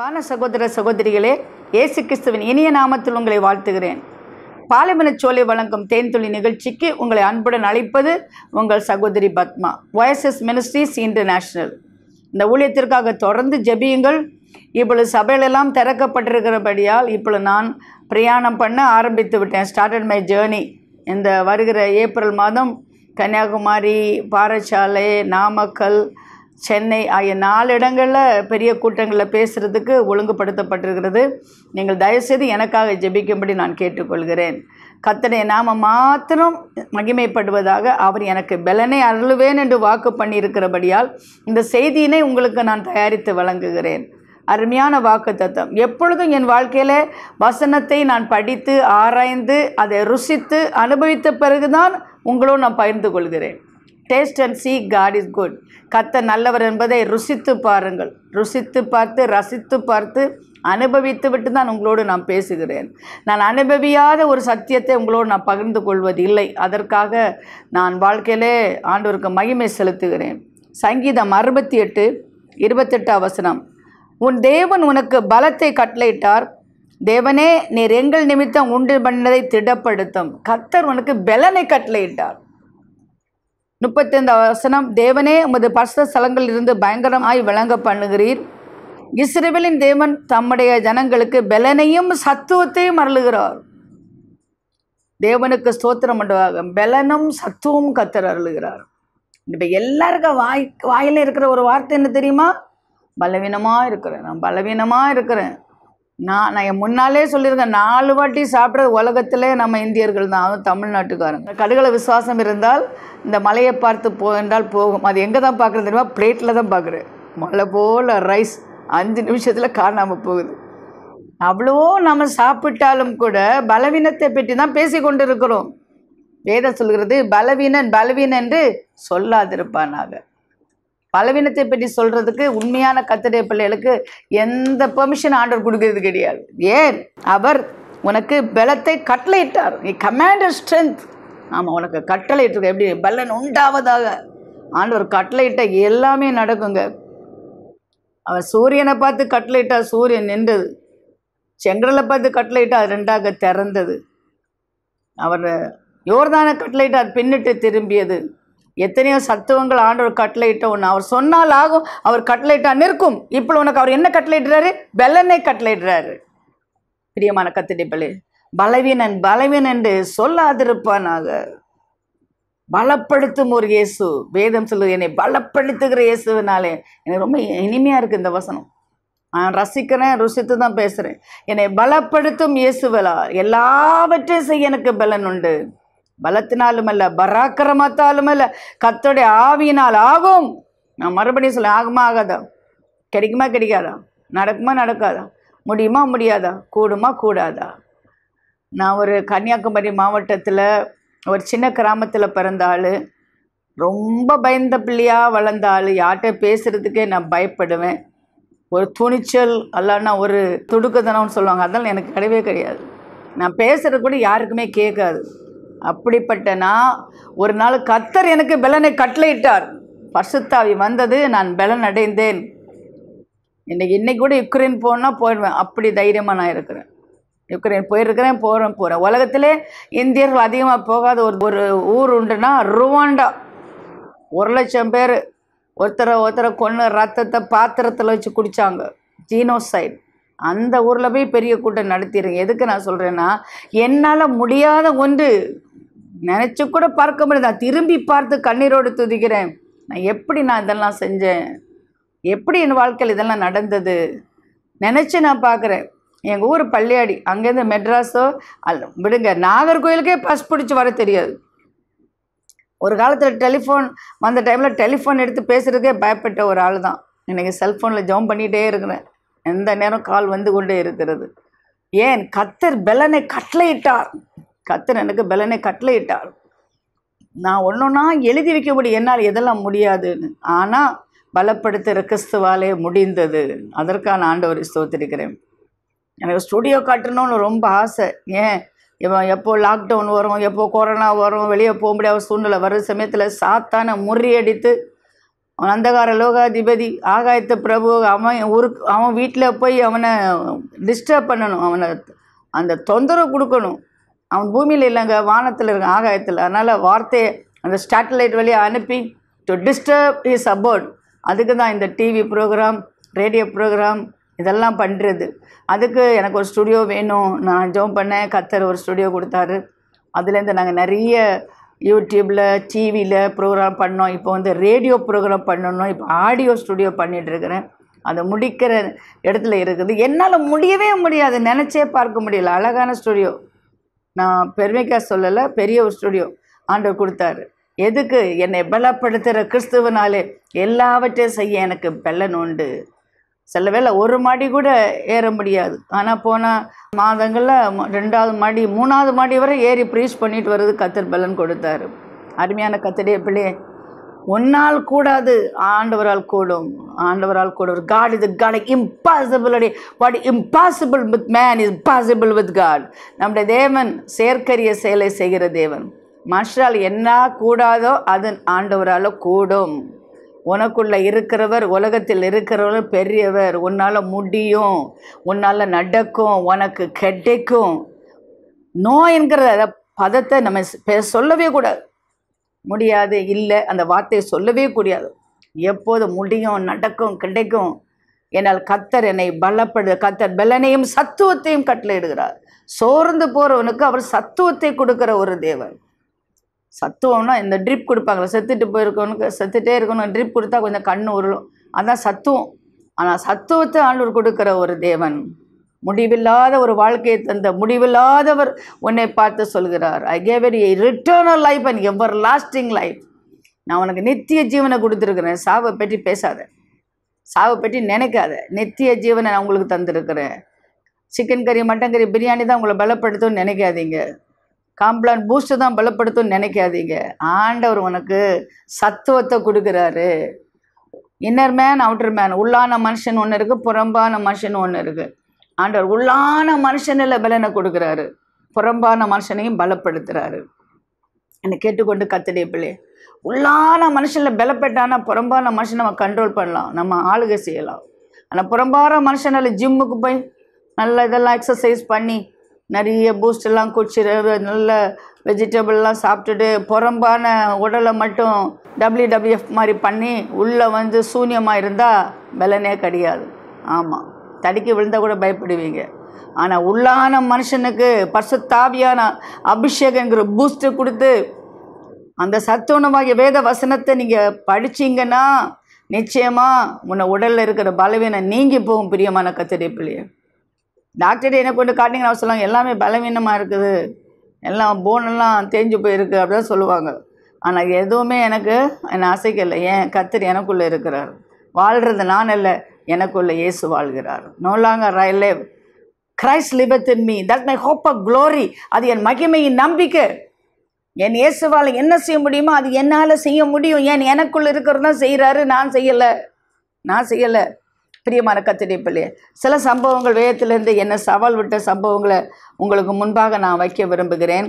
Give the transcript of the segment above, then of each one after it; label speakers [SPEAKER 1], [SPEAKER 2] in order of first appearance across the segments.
[SPEAKER 1] அன்பான சகோதர சகோதரிகளே இயேசு கிறிஸ்துவின் இனிய நாமத்தில் உங்களை வாழ்த்துகிறேன் பாலைமனச் சோலை வழங்கும் தேன்துளி நிகழ்ச்சிக்கு உங்களை அன்புடன் அழைப்பது உங்கள் சகோதரி பத்மா ஒய்எஸ்எஸ் மினிஸ்ட்ரீஸ் இன்டர்நேஷ்னல் இந்த ஊழியத்திற்காக தொடர்ந்து ஜெபியுங்கள் இப்பொழுது சபையிலெல்லாம் திறக்கப்பட்டிருக்கிறபடியால் இப்பொழுது நான் பிரயாணம் பண்ண ஆரம்பித்து விட்டேன் ஸ்டார்டட் மை ஜேர்னி இந்த வருகிற ஏப்ரல் மாதம் கன்னியாகுமரி பாறைச்சாலை நாமக்கல் சென்னை ஆகிய நாலு இடங்களில் பெரிய கூட்டங்களில் பேசுகிறதுக்கு ஒழுங்குபடுத்தப்பட்டிருக்கிறது நீங்கள் தயவுசெய்து எனக்காக ஜெபிக்கும்படி நான் கேட்டுக்கொள்கிறேன் கத்தனை நாம மாத்திரம் மகிமைப்படுவதாக அவர் எனக்கு பலனை அருளுவேன் என்று வாக்கு பண்ணியிருக்கிறபடியால் இந்த செய்தியினை உங்களுக்கு நான் தயாரித்து வழங்குகிறேன் அருமையான வாக்கு தத்துவம் எப்பொழுதும் என் வாழ்க்கையில் வசனத்தை நான் படித்து ஆராய்ந்து அதை ருசித்து அனுபவித்த பிறகுதான் உங்களோடு நான் பகிர்ந்து கொள்கிறேன் taste and see God is good கத்த நல்லவர் என்பதை ருசித்து பாருங்கள் ருசித்து பார்த்து ரசித்து பார்த்து அனுபவித்து விட்டு தான் உங்களோடு நான் பேசுகிறேன் நான் அனுபவியாத ஒரு சத்தியத்தை உங்களோடு நான் பகிர்ந்து கொள்வது இல்லை அதற்காக நான் வாழ்க்கையிலே ஆண்டவருக்கு மகிமை செலுத்துகிறேன் சங்கீதம் அறுபத்தி எட்டு இருபத்தெட்டாம் வசனம் உன் தேவன் உனக்கு பலத்தை கட்டளையிட்டார் தேவனே நீர் எங்கள் நிமித்தம் உண்டு பண்ணதை திடப்படுத்தும் கத்தர் உனக்கு பலனை கட்டளையிட்டார் முப்பத்தைந்து வசனம் தேவனே உமது பரிசுத்த ஸ்தலங்களில் இருந்து பயங்கரமாய் விளங்க பண்ணுகிறீர் இஸ்ரேவேலின் தேவன் தம்முடைய ஜனங்களுக்கு பலனையும் சத்துவத்தையும் அருளுகிறார் தேவனுக்கு ஸ்தோத்திரம் பண்ணுவாங்க பலனும் சத்துவமும் கத்தர் அருளுகிறார் இப்போ எல்லாருக்கும் வாய் வாயில் இருக்கிற ஒரு வார்த்தை என்ன தெரியுமா பலவீனமாக இருக்கிறேன் நான் பலவீனமாக இருக்கிறேன் நான் நான் என் முன்னாலே சொல்லியிருக்கேன் நாலு வாட்டி சாப்பிட்றது உலகத்திலே நம்ம இந்தியர்கள் தான் அதுவும் தமிழ்நாட்டுக்காரங்க கடுகளை விசுவாசம் இருந்தால் இந்த மலையை பார்த்து போ என்றால் போகும் அது எங்கே தான் பார்க்குறது தெரியுமா பிளேட்டில் தான் பார்க்குறேன் மலை போல் ரைஸ் அஞ்சு நிமிஷத்தில் காணாமல் போகுது அவ்வளவோ நம்ம சாப்பிட்டாலும் கூட பலவீனத்தை பற்றி தான் பேசி கொண்டு இருக்கிறோம் வேதம் சொல்கிறது பலவீனன் பலவீனன் என்று சொல்லாதிருப்பானாக பலவீனத்தை பற்றி சொல்கிறதுக்கு உண்மையான கத்திரை பிள்ளைகளுக்கு எந்த பெர்மிஷன் ஆர்டர் கொடுக்கறது கிடையாது ஏன் அவர் உனக்கு பலத்தை கட்டளையிட்டார் நீ கமாண்டர் ஸ்ட்ரென்த் ஆமாம் உனக்கு கட்டளையிட்டு எப்படி பலன் உண்டாவதாக ஆண்டவர் கட்டளையிட்ட எல்லாமே நடக்குங்க அவர் சூரியனை பார்த்து கட்டளையிட்டார் சூரியன் நின்றது செங்கடலை பார்த்து கட்டளையிட்டா அது ரெண்டாக திறந்தது அவர் யோர்தான கட்டளையிட்டார் பின்னிட்டு திரும்பியது எத்தனையோ சத்துவங்கள் ஆண்டவர் கட்டளையிட்ட ஒன்று அவர் சொன்னால் ஆகும் அவர் கட்டளையிட்டா நிற்கும் இப்போ உனக்கு அவர் என்ன கட்டளையிடுறாரு பெலனை கட்டளையிடுறாரு பிரியமான கத்திடிப்பள்ளி பலவீனன் பலவீனன் என்று சொல்லாதிருப்பானாக பலப்படுத்தும் ஒரு இயேசு வேதம் சொல்லுது என்னை பலப்படுத்துகிற இயேசுனாலே எனக்கு ரொம்ப இனிமையாக இருக்குது இந்த வசனம் நான் ரசிக்கிறேன் ருசித்து தான் பேசுகிறேன் என்னை பலப்படுத்தும் இயேசுவலா எல்லாவற்றையும் செய்ய எனக்கு பலன் உண்டு பலத்தினாலும் அல்ல பராக்கிரமத்தாலும் அல்ல கத்தோடைய ஆவியினால் ஆகும் நான் மறுபடியும் சொல்ல ஆகுமா ஆகாதா கிடைக்குமா கிடைக்காதா நடக்குமா நடக்காதா முடியுமா முடியாதா கூடுமா கூடாதா நான் ஒரு கன்னியாகுமரி மாவட்டத்தில் ஒரு சின்ன கிராமத்தில் பிறந்த ஆள் ரொம்ப பயந்த பிள்ளையாக வளர்ந்த ஆள் யார்கிட்ட பேசுகிறதுக்கே நான் பயப்படுவேன் ஒரு துணிச்சல் அல்லனா ஒரு துடுக்குதனம்னு சொல்லுவாங்க அதெல்லாம் எனக்கு கிடையவே கிடையாது நான் பேசுகிறது கூட யாருக்குமே கேட்காது அப்படிப்பட்ட நான் ஒரு நாள் கத்தர் எனக்கு பலனை கட்டளையிட்டார் பசுத்தாவி வந்தது நான் பலன் அடைந்தேன் இன்னைக்கு இன்னைக்கு கூட யுக்ரைன் போனால் போயிடுவேன் அப்படி தைரியமாக நான் இருக்கிறேன் யுக்ரைன் போயிருக்கிறேன் போகிறேன் போகிறேன் உலகத்திலே இந்தியர்கள் அதிகமாக போகாத ஒரு ஒரு ஊர் உண்டுன்னா ருவாண்டா ஒரு லட்சம் பேர் ஒருத்தரை ஒருத்தரை கொன்று ரத்தத்தை பாத்திரத்தில் வச்சு குடித்தாங்க ஜீனோசைட் அந்த ஊரில் போய் பெரிய கூட்டம் நடத்திடுங்க எதுக்கு நான் சொல்கிறேன்னா என்னால் முடியாத ஒன்று நினச்சி கூட பார்க்க முடியாது நான் திரும்பி பார்த்து கண்ணீரோடு துதிக்கிறேன் நான் எப்படி நான் இதெல்லாம் செஞ்சேன் எப்படி என் வாழ்க்கையில் இதெல்லாம் நடந்தது நினச்சி நான் பார்க்குறேன் எங்கள் ஊர் பள்ளியாடி அங்கேருந்து மெட்ராஸோ அல்ல விடுங்க நாகர்கோயிலுக்கே பஸ் பிடிச்சி வர தெரியாது ஒரு காலத்தில் டெலிஃபோன் வந்த டைமில் டெலிஃபோன் எடுத்து பேசுகிறதுக்கே பயப்பட்ட ஒரு ஆள் தான் இன்றைக்கி செல்ஃபோனில் ஜோம் பண்ணிகிட்டே இருக்கிறேன் எந்த நேரம் கால் வந்து கொண்டே இருக்கிறது ஏன் கத்தர் பலனை கட்டளையிட்டார் கத்தர் எனக்கு பலனை கட்டளையிட்டார் நான் ஒன்றொன்னா எழுதி வைக்க முடியும் என்னால் எதெல்லாம் முடியாதுன்னு ஆனால் பலப்படுத்துகிற கிறிஸ்துவாலே முடிந்தது அதற்கான ஆண்டவரை ஸ்தோத்திருக்கிறேன் எனக்கு ஸ்டுடியோ காட்டணும்னு ரொம்ப ஆசை ஏன் இவன் எப்போ லாக்டவுன் வரும் எப்போ கொரோனா வரும் வெளியே போக முடியாத சூழ்நிலை வர சமயத்தில் சாத்தான முறியடித்து அவன் அந்தகார லோகாதிபதி ஆகாயத்த பிரபு அவன் ஊருக்கு அவன் வீட்டில் போய் அவனை டிஸ்டர்ப் பண்ணணும் அவனை அந்த தொந்தரவு கொடுக்கணும் அவன் பூமியில் இல்லைங்க வானத்தில் இருக்க ஆகாயத்தில் அதனால் வார்த்தையை அந்த ஸ்டாட்டலைட் வழியாக அனுப்பி டு டிஸ்டர்ப் இஸ் அபவுட் அதுக்கு தான் இந்த டிவி ப்ரோக்ராம் ரேடியோ ப்ரோக்ராம் இதெல்லாம் பண்ணுறது அதுக்கு எனக்கு ஒரு ஸ்டுடியோ வேணும் நான் ஜோம் பண்ணேன் கத்தர் ஒரு ஸ்டுடியோ கொடுத்தாரு அதுலேருந்து நாங்கள் நிறைய யூடியூப்பில் டிவியில் ப்ரோக்ராம் பண்ணோம் இப்போ வந்து ரேடியோ ப்ரோக்ராம் பண்ணணும் இப்போ ஆடியோ ஸ்டுடியோ பண்ணிகிட்டு இருக்கிறேன் அதை முடிக்கிற இடத்துல இருக்குது என்னால் முடியவே முடியாது நினச்சே பார்க்க முடியல அழகான ஸ்டுடியோ நான் பெருமைக்காக சொல்லலை பெரிய ஒரு ஸ்டுடியோ ஆண்டவர் கொடுத்தாரு எதுக்கு என்னை பலப்படுத்துகிற கிறிஸ்துவனாலே எல்லாவற்றையும் செய்ய எனக்கு பலன் உண்டு சில வேளை ஒரு மாடி கூட ஏற முடியாது ஆனால் போன மாதங்களில் ரெண்டாவது மாடி மூணாவது மாடி வரை ஏறி ப்ரீச் பண்ணிட்டு வர்றது கத்தர் பலன் கொடுத்தாரு அருமையான கத்தடைய பிள்ளையே ஒன்னால் கூடாது ஆண்டவரால் கூடும் ஆண்டவரால் கூடும் காட் இது God impossible what impossible with man is possible with God நம்முடைய தேவன் செயற்கரிய செயலை செய்கிற தேவன் மனுஷரால் என்ன கூடாதோ அது ஆண்டவரால் கூடும் உனக்குள்ள இருக்கிறவர் உலகத்தில் இருக்கிறவர் பெரியவர் உன்னால் முடியும் உன்னால் நடக்கும் உனக்கு கிடைக்கும் நோ என்கிற பதத்தை நம்ம பே- சொல்லவே கூடாது முடியாது இல்லை அந்த வார்த்தையை சொல்லவே கூடாது எப்போது முடியும் நடக்கும் கிடைக்கும் என்னால் கத்தர் என்னை பலப்படு கத்தர் பலனையும் சத்துவத்தையும் கட்டளையிடுகிறார் சோர்ந்து போகிறவனுக்கு அவர் சத்துவத்தை கொடுக்கிற ஒரு தேவன் சத்துவம்னா இந்த ட்ரிப் கொடுப்பாங்களே செத்துட்டு போயிருக்கவனுக்கு செத்துட்டே இருக்கணும் ட்ரிப் கொடுத்தா கொஞ்சம் கண்ணு உருளும் அதான் சத்துவம் ஆனால் சத்துவத்தை ஆண்டவர் கொடுக்கிற ஒரு தேவன் முடிவில்லாத ஒரு வாழ்க்கையை தந்த முடிவில்லாதவர் உன்னை பார்த்து சொல்கிறார் I gave a eternal life and everlasting life நான் உனக்கு நித்திய ஜீவனை கொடுத்துருக்குறேன் சாவை பற்றி பேசாத சாவை பற்றி நினைக்காத நித்திய ஜீவனை நான் உங்களுக்கு தந்திருக்கிறேன் சிக்கன் கறி மட்டன் கறி பிரியாணி தான் உங்களை பலப்படுத்தும்னு நினைக்காதீங்க காம்ப்ளான் பூஸ்ட் தான் பலப்படுத்தும்னு நினைக்காதீங்க ஆண்டவர் உனக்கு சத்துவத்தை கொடுக்குறாரு இன்னர் மேன் அவுட்டர் மேன் உள்ளான மனுஷன் ஒன்று இருக்குது புறம்பான மனுஷன் ஒன்று இருக்குது ஆண்டவர் உள்ளான மனுஷனில் பலனை கொடுக்குறாரு புறம்பான மனுஷனையும் பலப்படுத்துகிறாரு என்னை கேட்டுக்கொண்டு கத்தடைய பிள்ளை உள்ளான மனுஷனில் பலப்பட்டானா புறம்பான மனுஷனை நம்ம கண்ட்ரோல் பண்ணலாம் நம்ம ஆளுகை செய்யலாம் ஆனால் புறம்பான மனுஷனால ஜிம்முக்கு போய் நல்ல இதெல்லாம் எக்ஸசைஸ் பண்ணி நிறைய பூஸ்ட் எல்லாம் குடிச்சிட்டு நல்ல வெஜிடபிள்லாம் சாப்பிட்டுட்டு புறம்பான உடலை மட்டும் WWF மாதிரி பண்ணி உள்ளே வந்து சூன்யமாக இருந்தால் பலனே கிடையாது ஆமாம் தடுக்கி விழுந்தால் கூட பயப்படுவீங்க ஆனால் உள்ளான மனுஷனுக்கு பரிசுத்தாவியான அபிஷேகங்கிற பூஸ்ட்டு கொடுத்து அந்த சத்துணவாகிய வேத வசனத்தை நீங்கள் படிச்சீங்கன்னா நிச்சயமாக உன்னை உடலில் இருக்கிற பலவீனம் நீங்கி போகும் பிரியமான கத்திரி பிள்ளைய டாக்டர் என்ன கொண்டு காட்டிங்கன்னா அவர் சொல்லுவாங்க எல்லாமே பலவீனமாக இருக்குது எல்லாம் போனெல்லாம் தேஞ்சு போயிருக்கு அப்படிதான் சொல்லுவாங்க ஆனால் எதுவுமே எனக்கு என்னை அசைக்கலை ஏன் கத்தர் எனக்குள்ளே இருக்கிறார் வாழ்கிறது நான் இல்லை எனக்குள்ளே இயேசு வாழ்கிறார் no longer I live Christ liveth in me that my hope of glory அது என் மகிமையின் நம்பிக்கை என் இயேசுவால் என்ன செய்ய முடியுமோ அது என்னால் செய்ய முடியும் ஏன் எனக்குள்ள இருக்கிறது தான் செய்கிறாரு நான் செய்யலை நான் செய்யலை பிரியமான கத்திரி பிள்ளைய சில சம்பவங்கள் வேதத்திலிருந்து என்ன சவால் விட்ட சம்பவங்களை உங்களுக்கு முன்பாக நான் வைக்க விரும்புகிறேன்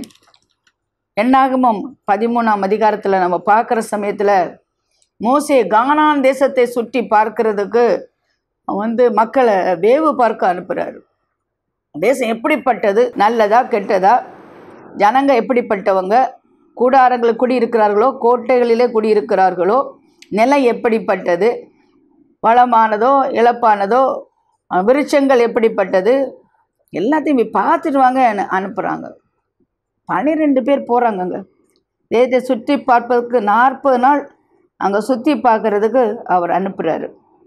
[SPEAKER 1] என்னாகமும் பதிமூணாம் அதிகாரத்தில் நம்ம பார்க்குற சமயத்தில் மோசே கானான் தேசத்தை சுற்றி பார்க்கிறதுக்கு வந்து மக்களை வேவு பார்க்க அனுப்புகிறாரு தேசம் எப்படிப்பட்டது நல்லதா கெட்டதா ஜனங்க எப்படிப்பட்டவங்க கூடாரங்கள் குடியிருக்கிறார்களோ கோட்டைகளிலே குடியிருக்கிறார்களோ நிலம் எப்படிப்பட்டது வளமானதோ இழப்பானதோ அஹ், விருட்சங்கள் எப்படிப்பட்டது எல்லாத்தையும் போய் பார்த்துட்டு வாங்க அனுப்புகிறாங்க பன்னிரெண்டு பேர் போகிறாங்கங்க தேசத்தை சுற்றி பார்ப்பதற்கு நாற்பது நாள் அங்கே சுற்றி பார்க்கறதுக்கு அவர் அனுப்புகிறாரு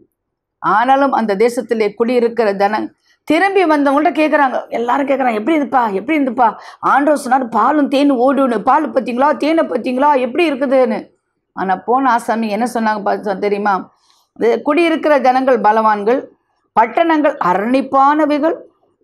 [SPEAKER 1] ஆனாலும் அந்த தேசத்திலே குடியிருக்கிற ஜன திரும்பி வந்தவங்கள்ட்ட கேட்குறாங்க எல்லாரும் கேட்குறாங்க எப்படி இருந்துப்பா எப்படி இருந்துப்பா ஆண்டவர் சொன்னார் பாலும் தேன் ஓடுன்னு பால் பார்த்தீங்களா தேனை பார்த்தீங்களா எப்படி இருக்குதுன்னு ஆனால் போன ஆசாமி என்ன சொன்னாங்க பார்த்து தெரியுமா இது குடியிருக்கிற ஜனங்கள் பலவான்கள் பட்டணங்கள் அரணிப்பானவைகள்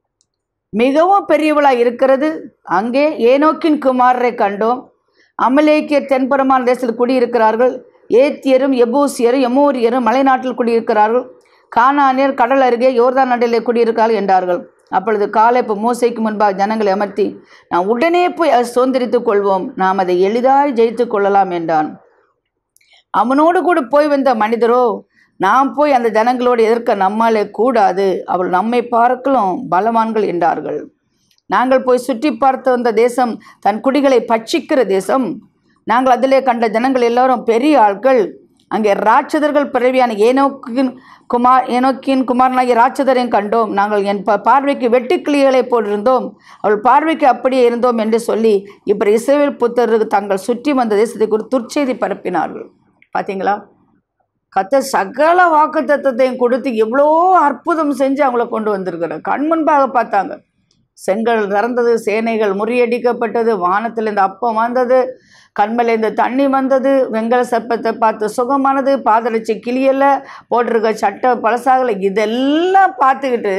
[SPEAKER 1] மிகவும் பெரியவளாக இருக்கிறது அங்கே ஏனோக்கின் குமாரரை கண்டோம் அமலேக்கியர் தென்புறமான தேசத்தில் குடியிருக்கிறார்கள் ஏத்தியரும் எபூசியரும் எமோரியரும் மலைநாட்டில் குடியிருக்கிறார்கள் கானானியர் கடல் அருகே யோர்தான் நடையிலே குடியிருக்கிறார்கள் என்றார்கள் அப்பொழுது காலேப்பு மோசைக்கு முன்பாக ஜனங்களை அமர்த்தி நாம் உடனே போய் அதை சுதந்திரித்துக் கொள்வோம் நாம் அதை எளிதாய் ஜெயித்துக் கொள்ளலாம் என்றான் அவனோடு கூட போய் வந்த மனிதரோ நாம் போய் அந்த ஜனங்களோடு எதிர்க்க நம்மாலே கூடாது அவள் நம்மை பார்க்கலும் பலவான்கள் என்றார்கள் நாங்கள் போய் சுற்றி பார்த்து வந்த தேசம் தன் குடிகளை பட்சிக்கிற தேசம் நாங்கள் அதிலே கண்ட ஜனங்கள் எல்லாரும் பெரிய ஆட்கள் அங்கே ராட்சதர்கள் பிறவியான ஏனோக்கின் குமார் ஏனோக்கின் குமாரனாகிய ராட்சதரையும் கண்டோம் நாங்கள் என் ப பார்வைக்கு வெட்டுக்கிளிகளை போட்டிருந்தோம் அவள் பார்வைக்கு அப்படியே இருந்தோம் என்று சொல்லி இப்போ இஸ்ரேல் புத்தருக்கு தாங்கள் சுற்றி வந்த தேசத்தை குறித்து துர்ச்செய்தி பரப்பினார்கள் பார்த்தீங்களா கத்த சகல வாக்கு தத்துவத்தையும் கொடுத்து எவ்வளோ அற்புதம் செஞ்சு அவங்கள கொண்டு வந்திருக்கிறார் கண் முன்பாக பார்த்தாங்க செங்கல் திறந்தது சேனைகள் முறியடிக்கப்பட்டது வானத்தில் இந்த அப்பம் வந்தது கண்மலை இந்த தண்ணி வந்தது வெங்கல சர்ப்பத்தை பார்த்து சுகமானது பாதரட்சி கிளியல போட்டிருக்க சட்டை பழசாகலை இதெல்லாம் பார்த்துக்கிட்டு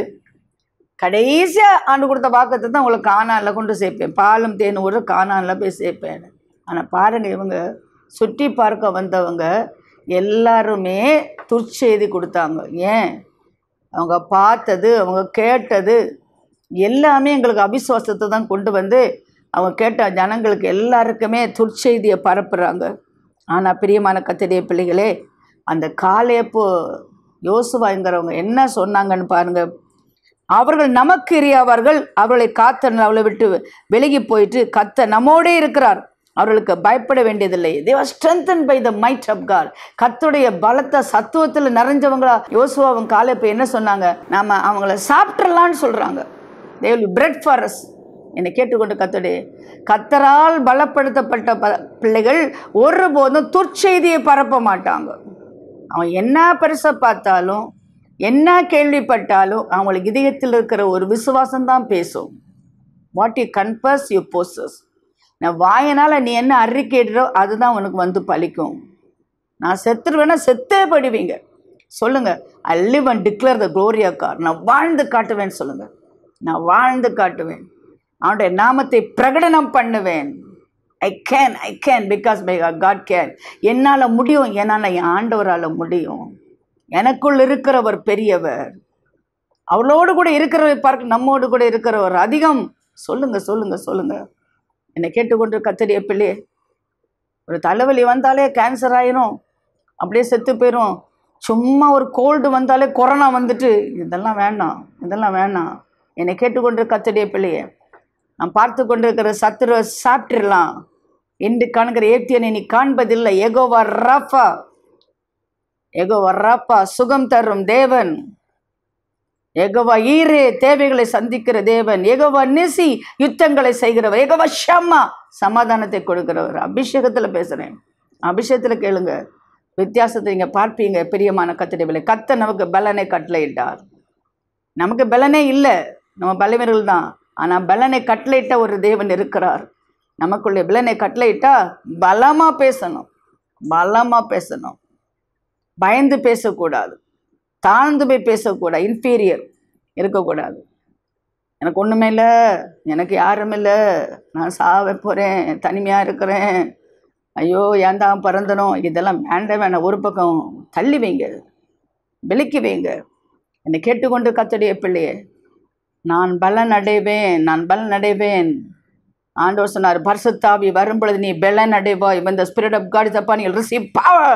[SPEAKER 1] கடைசியாக ஆண்டு கொடுத்த வாக்கத்தை தான் உங்களை காணானில் கொண்டு சேர்ப்பேன் பாலும் தேன் ஒரு காணானில் போய் சேர்ப்பேன் ஆனால் பாருங்கள் இவங்க சுற்றி பார்க்க வந்தவங்க எல்லாருமே துர்ச்செய்தி கொடுத்தாங்க ஏன் அவங்க பார்த்தது அவங்க கேட்டது எல்லாமே எங்களுக்கு அவிசுவாசத்தை தான் கொண்டு வந்து அவங்க கேட்ட ஜனங்களுக்கு எல்லாருக்குமே துர்ச்செய்தியை பரப்புகிறாங்க ஆனால் பிரியமான கத்திரிய பிள்ளைகளே அந்த காலேப்பு யோசுவாங்கிறவங்க என்ன சொன்னாங்கன்னு பாருங்கள் அவர்கள் நமக்கு எரியாவார்கள் அவர்களை காத்த அவளை விட்டு விலகி போயிட்டு கத்த நம்மோடே இருக்கிறார் அவர்களுக்கு பயப்பட வேண்டியதில்லை தேவ strengthen by the might of God கத்துடைய பலத்த சத்துவத்தில் நிறைஞ்சவங்களா யோசுவாவும் காலை இப்போ என்ன சொன்னாங்க நாம அவங்கள சாப்பிட்றலான்னு சொல்கிறாங்க they will bread for us என்னை கேட்டுக்கொண்டு கத்துடைய கத்தரால் பலப்படுத்தப்பட்ட ப பிள்ளைகள் ஒருபோதும் துர்ச்செய்தியை பரப்ப மாட்டாங்க அவன் என்ன பெருசை பார்த்தாலும் என்ன கேள்விப்பட்டாலும் அவங்களுக்கு இதயத்தில் இருக்கிற ஒரு விசுவாசம் தான் பேசும் what you confess you possess நான் வாயினால் நீ என்ன அறிக்கையிடுறோ அதுதான் உனக்கு வந்து பலிக்கும் நான் செத்துருவேன்னா செத்தே படுவீங்க சொல்லுங்கள் I live and declare the glory of God நான் வாழ்ந்து காட்டுவேன்னு சொல்லுங்கள் நான் வாழ்ந்து காட்டுவேன் அவனுடைய நாமத்தை பிரகடனம் பண்ணுவேன் I can I can because my God can என்னால் முடியும் என்னால் என் ஆண்டவரால் முடியும் எனக்குள் இருக்கிறவர் பெரியவர் அவளோடு கூட இருக்கிறவர் பார்க்க நம்மோடு கூட இருக்கிறவர் அதிகம் சொல்லுங்க சொல்லுங்க சொல்லுங்க என்னை கேட்டுக்கொண்டு கத்தரிய பிள்ளை ஒரு தலைவலி வந்தாலே கேன்சர் ஆயிரும் அப்படியே செத்து போயிடும் சும்மா ஒரு கோல்டு வந்தாலே கொரோனா வந்துட்டு இதெல்லாம் வேண்டாம் இதெல்லாம் வேண்டாம் என்னை கேட்டுக்கொண்டு கத்தடைய பிள்ளையே நான் பார்த்து கொண்டிருக்கிற சத்துருவை சாப்பிட்டுடலாம் என்று காண்கிற ஏத்தியனை நீ காண்பதில்லை எகோவா ராஃபா எகோவா ராப்பா சுகம் தரும் தேவன் எகவா ஈரே தேவைகளை சந்திக்கிற தேவன் எகவா நிசி யுத்தங்களை செய்கிறவர் எகவா ஷம்மா சமாதானத்தை கொடுக்கிறவர் அபிஷேகத்தில் பேசுகிறேன் அபிஷேகத்தில் கேளுங்க வித்தியாசத்தை நீங்கள் பார்ப்பீங்க பிரியமான கத்திரவில்லை கத்த நமக்கு பலனை கட்டளையிட்டார் நமக்கு பலனே இல்லை நம்ம பலவீனர்கள் தான் ஆனால் பலனை கட்டளையிட்ட ஒரு தேவன் இருக்கிறார் நமக்குள்ளே பலனை கட்டளையிட்டா பலமாக பேசணும் பலமாக பேசணும் பயந்து பேசக்கூடாது தாழ்ந்து போய் பேசக்கூடாது இன்ஃபீரியர் இருக்கக்கூடாது எனக்கு ஒன்றுமே இல்லை எனக்கு யாரும் இல்லை நான் சாவ போகிறேன் தனிமையாக இருக்கிறேன் ஐயோ ஏன் தான் பிறந்தனும் இதெல்லாம் வேண்டாம் வேணாம் ஒரு பக்கம் தள்ளி வைங்க விலக்கி வைங்க என்னை கேட்டுக்கொண்டு கத்தடைய பிள்ளையே நான் பலன் அடைவேன் நான் பலன் அடைவேன் ஆண்டவர் சொன்னார் பரிசுத்தாவி வரும்பொழுது நீ பலன் அடைவாய் when the spirit of god is upon you receive power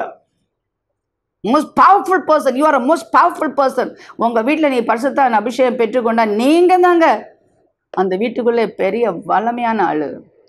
[SPEAKER 1] most powerful person you are a most powerful person உங்கள் வீட்டில் நீ பரிசுத்தான் அபிஷேகம் பெற்றுக்கொண்டா நீங்கள் தாங்க அந்த வீட்டுக்குள்ளே பெரிய வல்லமையான ஆள்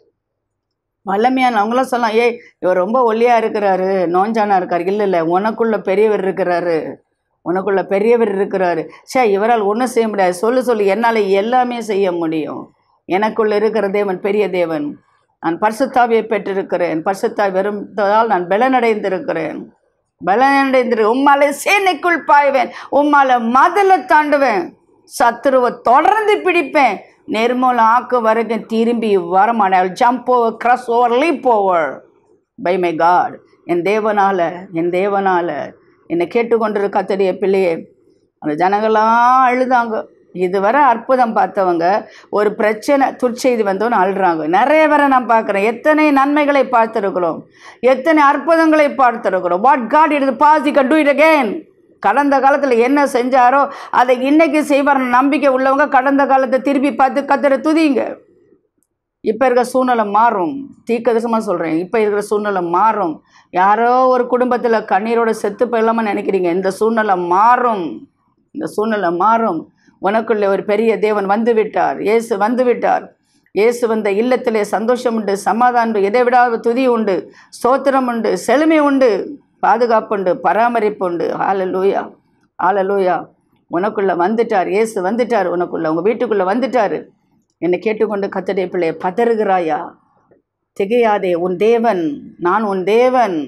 [SPEAKER 1] வல்லமையான அவங்களாம் சொல்லலாம் ஏய் இவர் ரொம்ப ஒல்லியாக இருக்கிறாரு நோஞ்சானா இருக்கார் இல்லை இல்லை உனக்குள்ள பெரியவர் இருக்கிறாரு உனக்குள்ள பெரியவர் இருக்கிறாரு சே இவரால் ஒன்றும் செய்ய முடியாது சொல்லு சொல்லு என்னால் எல்லாமே செய்ய முடியும் எனக்குள்ள இருக்கிற தேவன் பெரிய தேவன் நான் பரிசுத்தாவியை பெற்றிருக்கிறேன் பரிசுத்தாவி வருவதால் நான் பலனடைந்திருக்கிறேன் பலனடைந்திரு உம்மால சேனைக்குள் பாய்வேன் உம்மால மதில தாண்டுவேன் சத்துருவை தொடர்ந்து பிடிப்பேன் நிர்மூலம் ஆக்கு வரைக்கும் திரும்பி வரமாட்டேன் jump over cross over leap over by my God என் தேவனால என் தேவனால என்னை கேட்டுக்கொண்டிரு கத்தடைய பிள்ளையே அந்த ஜனங்கள்லாம் அழுதாங்க இதுவரை அற்புதம் பார்த்தவங்க ஒரு பிரச்சனை துர்ச்செய்தி வந்தோன்னு அழுறாங்க நிறைய பேரை நான் பார்க்குறேன் எத்தனை நன்மைகளை பார்த்துருக்குறோம் எத்தனை அற்புதங்களை பார்த்துருக்குறோம் வாட் காட் இட் பாஸ் கன் டூ இட் அகேன் கடந்த காலத்தில் என்ன செஞ்சாரோ அதை இன்னைக்கு செய்வார் நம்பிக்கை உள்ளவங்க கடந்த காலத்தை திருப்பி பார்த்து கத்துற துதிங்க இப்போ இருக்கிற சூழ்நிலை மாறும் தீக்கதசமாக சொல்கிறேன் இப்போ இருக்கிற சூழ்நிலை மாறும் யாரோ ஒரு குடும்பத்தில் கண்ணீரோட செத்து போயிடலாமா நினைக்கிறீங்க இந்த சூழ்நிலை மாறும் இந்த சூழ்நிலை மாறும் உனக்குள்ளே ஒரு பெரிய தேவன் வந்து விட்டார் இயேசு வந்து விட்டார் இயேசு வந்த இல்லத்திலே சந்தோஷம் உண்டு சமாதானம் உண்டு இதை விட துதி உண்டு ஸ்தோத்திரம் உண்டு செழுமை உண்டு பாதுகாப்பு உண்டு பராமரிப்பு உண்டு ஹalleluya ஹalleluya உனக்குள்ள வந்துட்டார் இயேசு வந்துட்டார் உனக்குள்ள உங்கள் வீட்டுக்குள்ளே வந்துட்டார் என்னை கேட்டுக்கொண்டு கத்தடைய பிள்ளைய பதறுகிறாயா திகையாதே உன் தேவன் நான் உன் தேவன்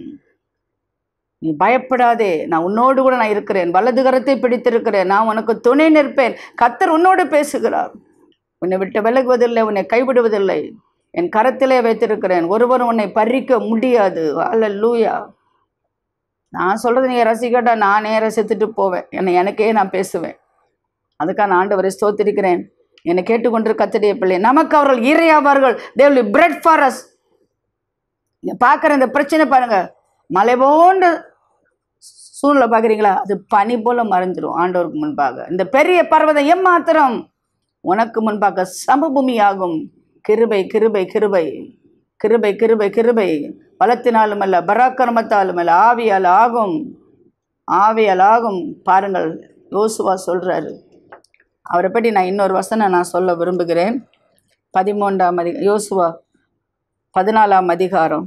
[SPEAKER 1] நீ பயப்படாதே நான் உன்னோடு கூட நான் இருக்கிறேன் வலது கரத்தை பிடித்திருக்கிறேன் நான் உனக்கு துணை நிற்பேன் கத்தர் உன்னோடு பேசுகிறார் உன்னை விட்டு விலகுவதில்லை உன்னை கைவிடுவதில்லை என் கரத்திலே வைத்திருக்கிறேன் ஒருவரும் உன்னை பறிக்க முடியாது அல்லூயா நான் சொல்கிறது நீங்கள் ரசிக்கட்டா நானே ரசித்துட்டு போவேன் என்னை எனக்கே நான் பேசுவேன் அதுக்காக நான் ஆண்டவரை ஸ்தோத்திருக்கிறேன் என்னை கேட்டுக்கொண்டு கத்தடைய பிள்ளை நமக்கு அவர்கள் இறையாவார்கள் தேவலி பிரெட் ஃபார் அஸ் பார்க்குற இந்த பிரச்சனை பாருங்க மலை போன்ற சூழ்நிலை பார்க்குறீங்களா அது பனி போல மறைஞ்சிரும் ஆண்டவருக்கு முன்பாக இந்த பெரிய பர்வதம் எம்மாத்திரம் உனக்கு முன்பாக சமபூமியாகும் கிருபை கிருபை கிருபை கிருபை கிருபை கிருபை பலத்தினாலும் அல்ல பராக்கிரமத்தாலும் அல்ல ஆவியால் ஆகும் ஆவியால் ஆகும் பாருங்கள் யோசுவா சொல்கிறாரு அவரை பற்றி நான் இன்னொரு வசனம் நான் சொல்ல விரும்புகிறேன் பதிமூன்றாம் அதி யோசுவா பதினாலாம் அதிகாரம்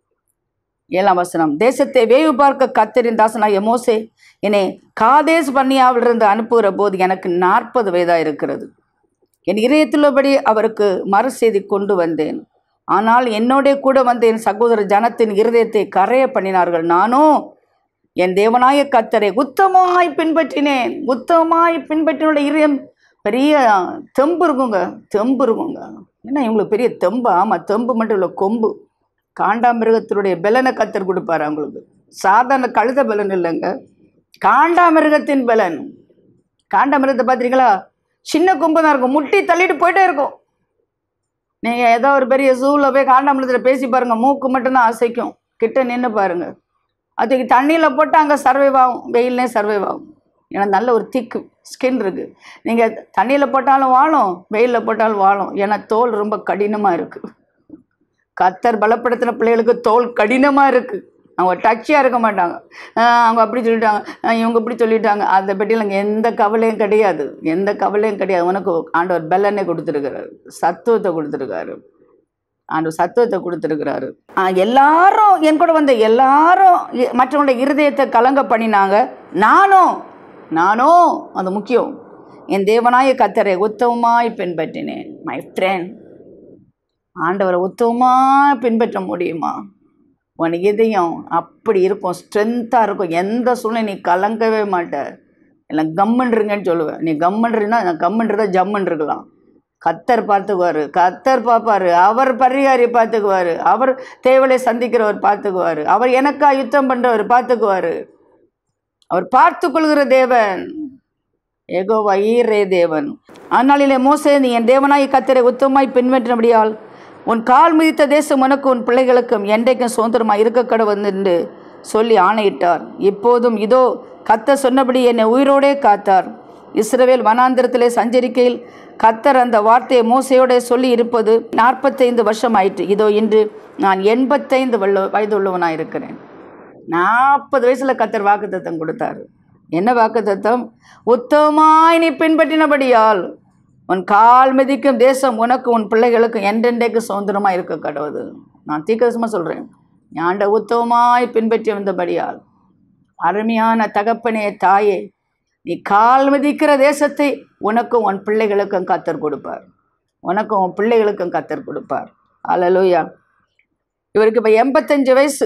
[SPEAKER 1] ஏழாம் வசனம் தேசத்தை வேவு பார்க்க கத்தரின் தாசனாகிய மோசே என்னை காதேஸ் பன்னியாவிலிருந்து அனுப்புகிற போது எனக்கு நாற்பது வயதாக இருக்கிறது என் இதயத்துள்ளபடி அவருக்கு மறு செய்தி கொண்டு வந்தேன் ஆனால் என்னோட கூட வந்த என் சகோதர ஜனத்தின் இருதயத்தை கரைய பண்ணினார்கள் நானும் என் தேவனாய கத்தரை உத்தமாய் பின்பற்றினேன் உத்தமாய் பின்பற்றினோட இதயம் பெரிய தெம்பு இருக்குங்க தெம்பு இருக்குங்க ஏன்னா இவங்களுக்கு பெரிய தெம்பு ஆமாம் தெம்பு மட்டும் இல்லை கொம்பு காண்டாமிருகத்தினுடைய பலனை கத்தர் கொடுப்பாரு அவங்களுக்கு சாதாரண கழுத பலன் இல்லைங்க காண்டாமிருகத்தின் பலன் காண்டாமிருகத்தை பார்த்துருங்களா சின்ன கொம்பு தான் இருக்கும் முட்டி தள்ளிட்டு போயிட்டே இருக்கும் நீங்கள் ஏதோ ஒரு பெரிய ஜூவில் போய் காண்டாமிருகத்தில் பேசி பாருங்கள் மூக்கு மட்டும்தான் அசைக்கும் கிட்ட நின்று பாருங்கள் அதுக்கு தண்ணியில் போட்டு அங்கே சர்வைவ் ஆகும் வெயிலே சர்வைவ் ஆகும் ஏன்னா நல்ல ஒரு திக்கு ஸ்கின் இருக்குது நீங்கள் தண்ணியில் போட்டாலும் வாழும் வெயிலில் போட்டாலும் வாழும் ஏன்னா தோல் ரொம்ப கடினமாக இருக்குது கத்தர் பலப்படுத்தின பிள்ளைகளுக்கு தோல் கடினமாக இருக்குது அவங்க டச்சியாக இருக்க மாட்டாங்க ஆஹ் அவங்க அப்படி சொல்லிட்டாங்க ஆஹ் இவங்க இப்படி சொல்லிட்டாங்க அதை பற்றியில் அங்கே எந்த கவலையும் கிடையாது எந்த கவலையும் கிடையாது உனக்கு ஆண்டவர் பெல்லனே கொடுத்துருக்கிறாரு சத்துவத்தை கொடுத்துருக்காரு ஆண்டு சத்துவத்தை கொடுத்துருக்கிறாரு எல்லாரும் என் கூட வந்த எல்லாரும் இ- மற்றவங்களுடைய இருதயத்தை கலங்க பண்ணினாங்க நானும் நானும் அது முக்கியம் என் தேவனாய கத்தரை உத்தமமாய் பின்பற்றினேன் மை ஃப்ரெண்ட் ஆண்டவரை உத்தமமாக பின்பற்ற முடியுமா உன் இதயம் அப்படி இருக்கும் ஸ்ட்ரென்த்தாக இருக்கும் எந்த சூழ்நிலை நீ கலங்கவே மாட்ட இல்லை கம்முன்றுங்கன்னு சொல்லுவேன் நீ கம்முன்றா நான் கம்முன்றதா ஜம்முன்னு இருக்கலாம் கத்தர் பார்த்துக்குவார் கத்தர் பார்ப்பாரு அவர் பரிகாரி பார்த்துக்குவார் அவர் தேவலை சந்திக்கிறவர் பார்த்துக்குவார் அவர் எனக்கா யுத்தம் பண்ணுறவர் பார்த்துக்குவார் அவர் பார்த்துக்கொள்கிற தேவன் ஏகோவா ஈரே தேவன் ஆனாலிலே மோசே நீ என் தேவனாய் கத்தரை உத்தமாய் பின்பற்றினபடியால் உன் கால் மிதித்த தேசம் உனக்கு உன் பிள்ளைகளுக்கும் என்றைக்கும் சுதந்திரமாக இருக்க கடவுள் என்று சொல்லி ஆணையிட்டார் இப்போதும் இதோ கத்த சொன்னபடி என்னை உயிரோடே காத்தார் இஸ்ரவேல் வனாந்திரத்திலே சஞ்சரிக்கையில் கத்தர் அந்த வார்த்தையை மோசையோட சொல்லி இருப்பது நாற்பத்தைந்து வருஷம் ஆயிற்று இதோ இன்று நான் எண்பத்தைந்து வல்ல வயதுள்ளவனாக இருக்கிறேன் நாற்பது வயசில் கத்தர் வாக்குத்தத்தம் கொடுத்தாரு என்ன வாக்குத்தத்தம் உத்தமாய் நீ பின்பற்றினபடியால் உன் கால் மிதிக்கும் தேசம் உனக்கு உன் பிள்ளைகளுக்கும் என்றென்றைக்கு சுதந்திரமாக இருக்க கடவுது நான் தீக்கதமாக சொல்கிறேன் ஆண்ட உத்தமமாய் பின்பற்றி வந்தபடியால் அருமையான தகப்பனே தாயே நீ கால் மிதிக்கிற தேசத்தை உனக்கும் உன் பிள்ளைகளுக்கும் கத்தர் கொடுப்பார் உனக்கும் உன் பிள்ளைகளுக்கும் கத்தர் கொடுப்பார் அல்லேலூயா இவருக்கு இப்போ எண்பத்தஞ்சு வயசு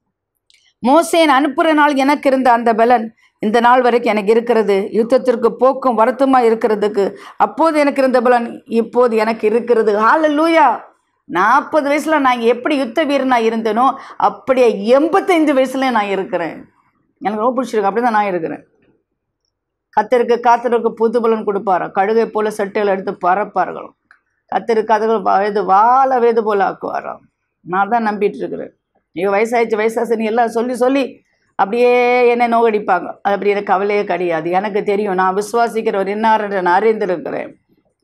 [SPEAKER 1] மோசேன் அனுப்புகிற நாள் எனக்கு இருந்த அந்த பலன் இந்த நாள் வரைக்கும் எனக்கு இருக்கிறது யுத்தத்திற்கு போக்கும் வருத்தமாக இருக்கிறதுக்கு அப்போது எனக்கு இருந்த பலன் இப்போது எனக்கு இருக்கிறது ஹalleluya நாற்பது வயசில் நான் எப்படி யுத்த வீரனாக இருந்தேனோ அப்படியே எண்பத்தைந்து வயசுல நான் இருக்கிறேன் எனக்கு ரொம்ப பிடிச்சிருக்கு அப்படி தான் நான் இருக்கிறேன் கத்தருக்கு காத்தருக்கு புது பலன் கொடுப்பாராம் கழுகை போல சட்டைகள் எடுத்து பறப்பார்கள் கத்தருக்கு அதுகள் வயது வாழ வேது போல ஆக்குவாராம் நான் தான் நம்பிட்டு இருக்கிறேன் ஐயோ வயசாயிடுச்சு வயசாச்சு எல்லாம் சொல்லி சொல்லி அப்படியே என்னை நோகடிப்பாங்க அது அப்படி எனக்கு கவலையே கிடையாது எனக்கு தெரியும் நான் விசுவாசிக்கிறவர் என்னார் என்று நான் அறிந்திருக்கிறேன்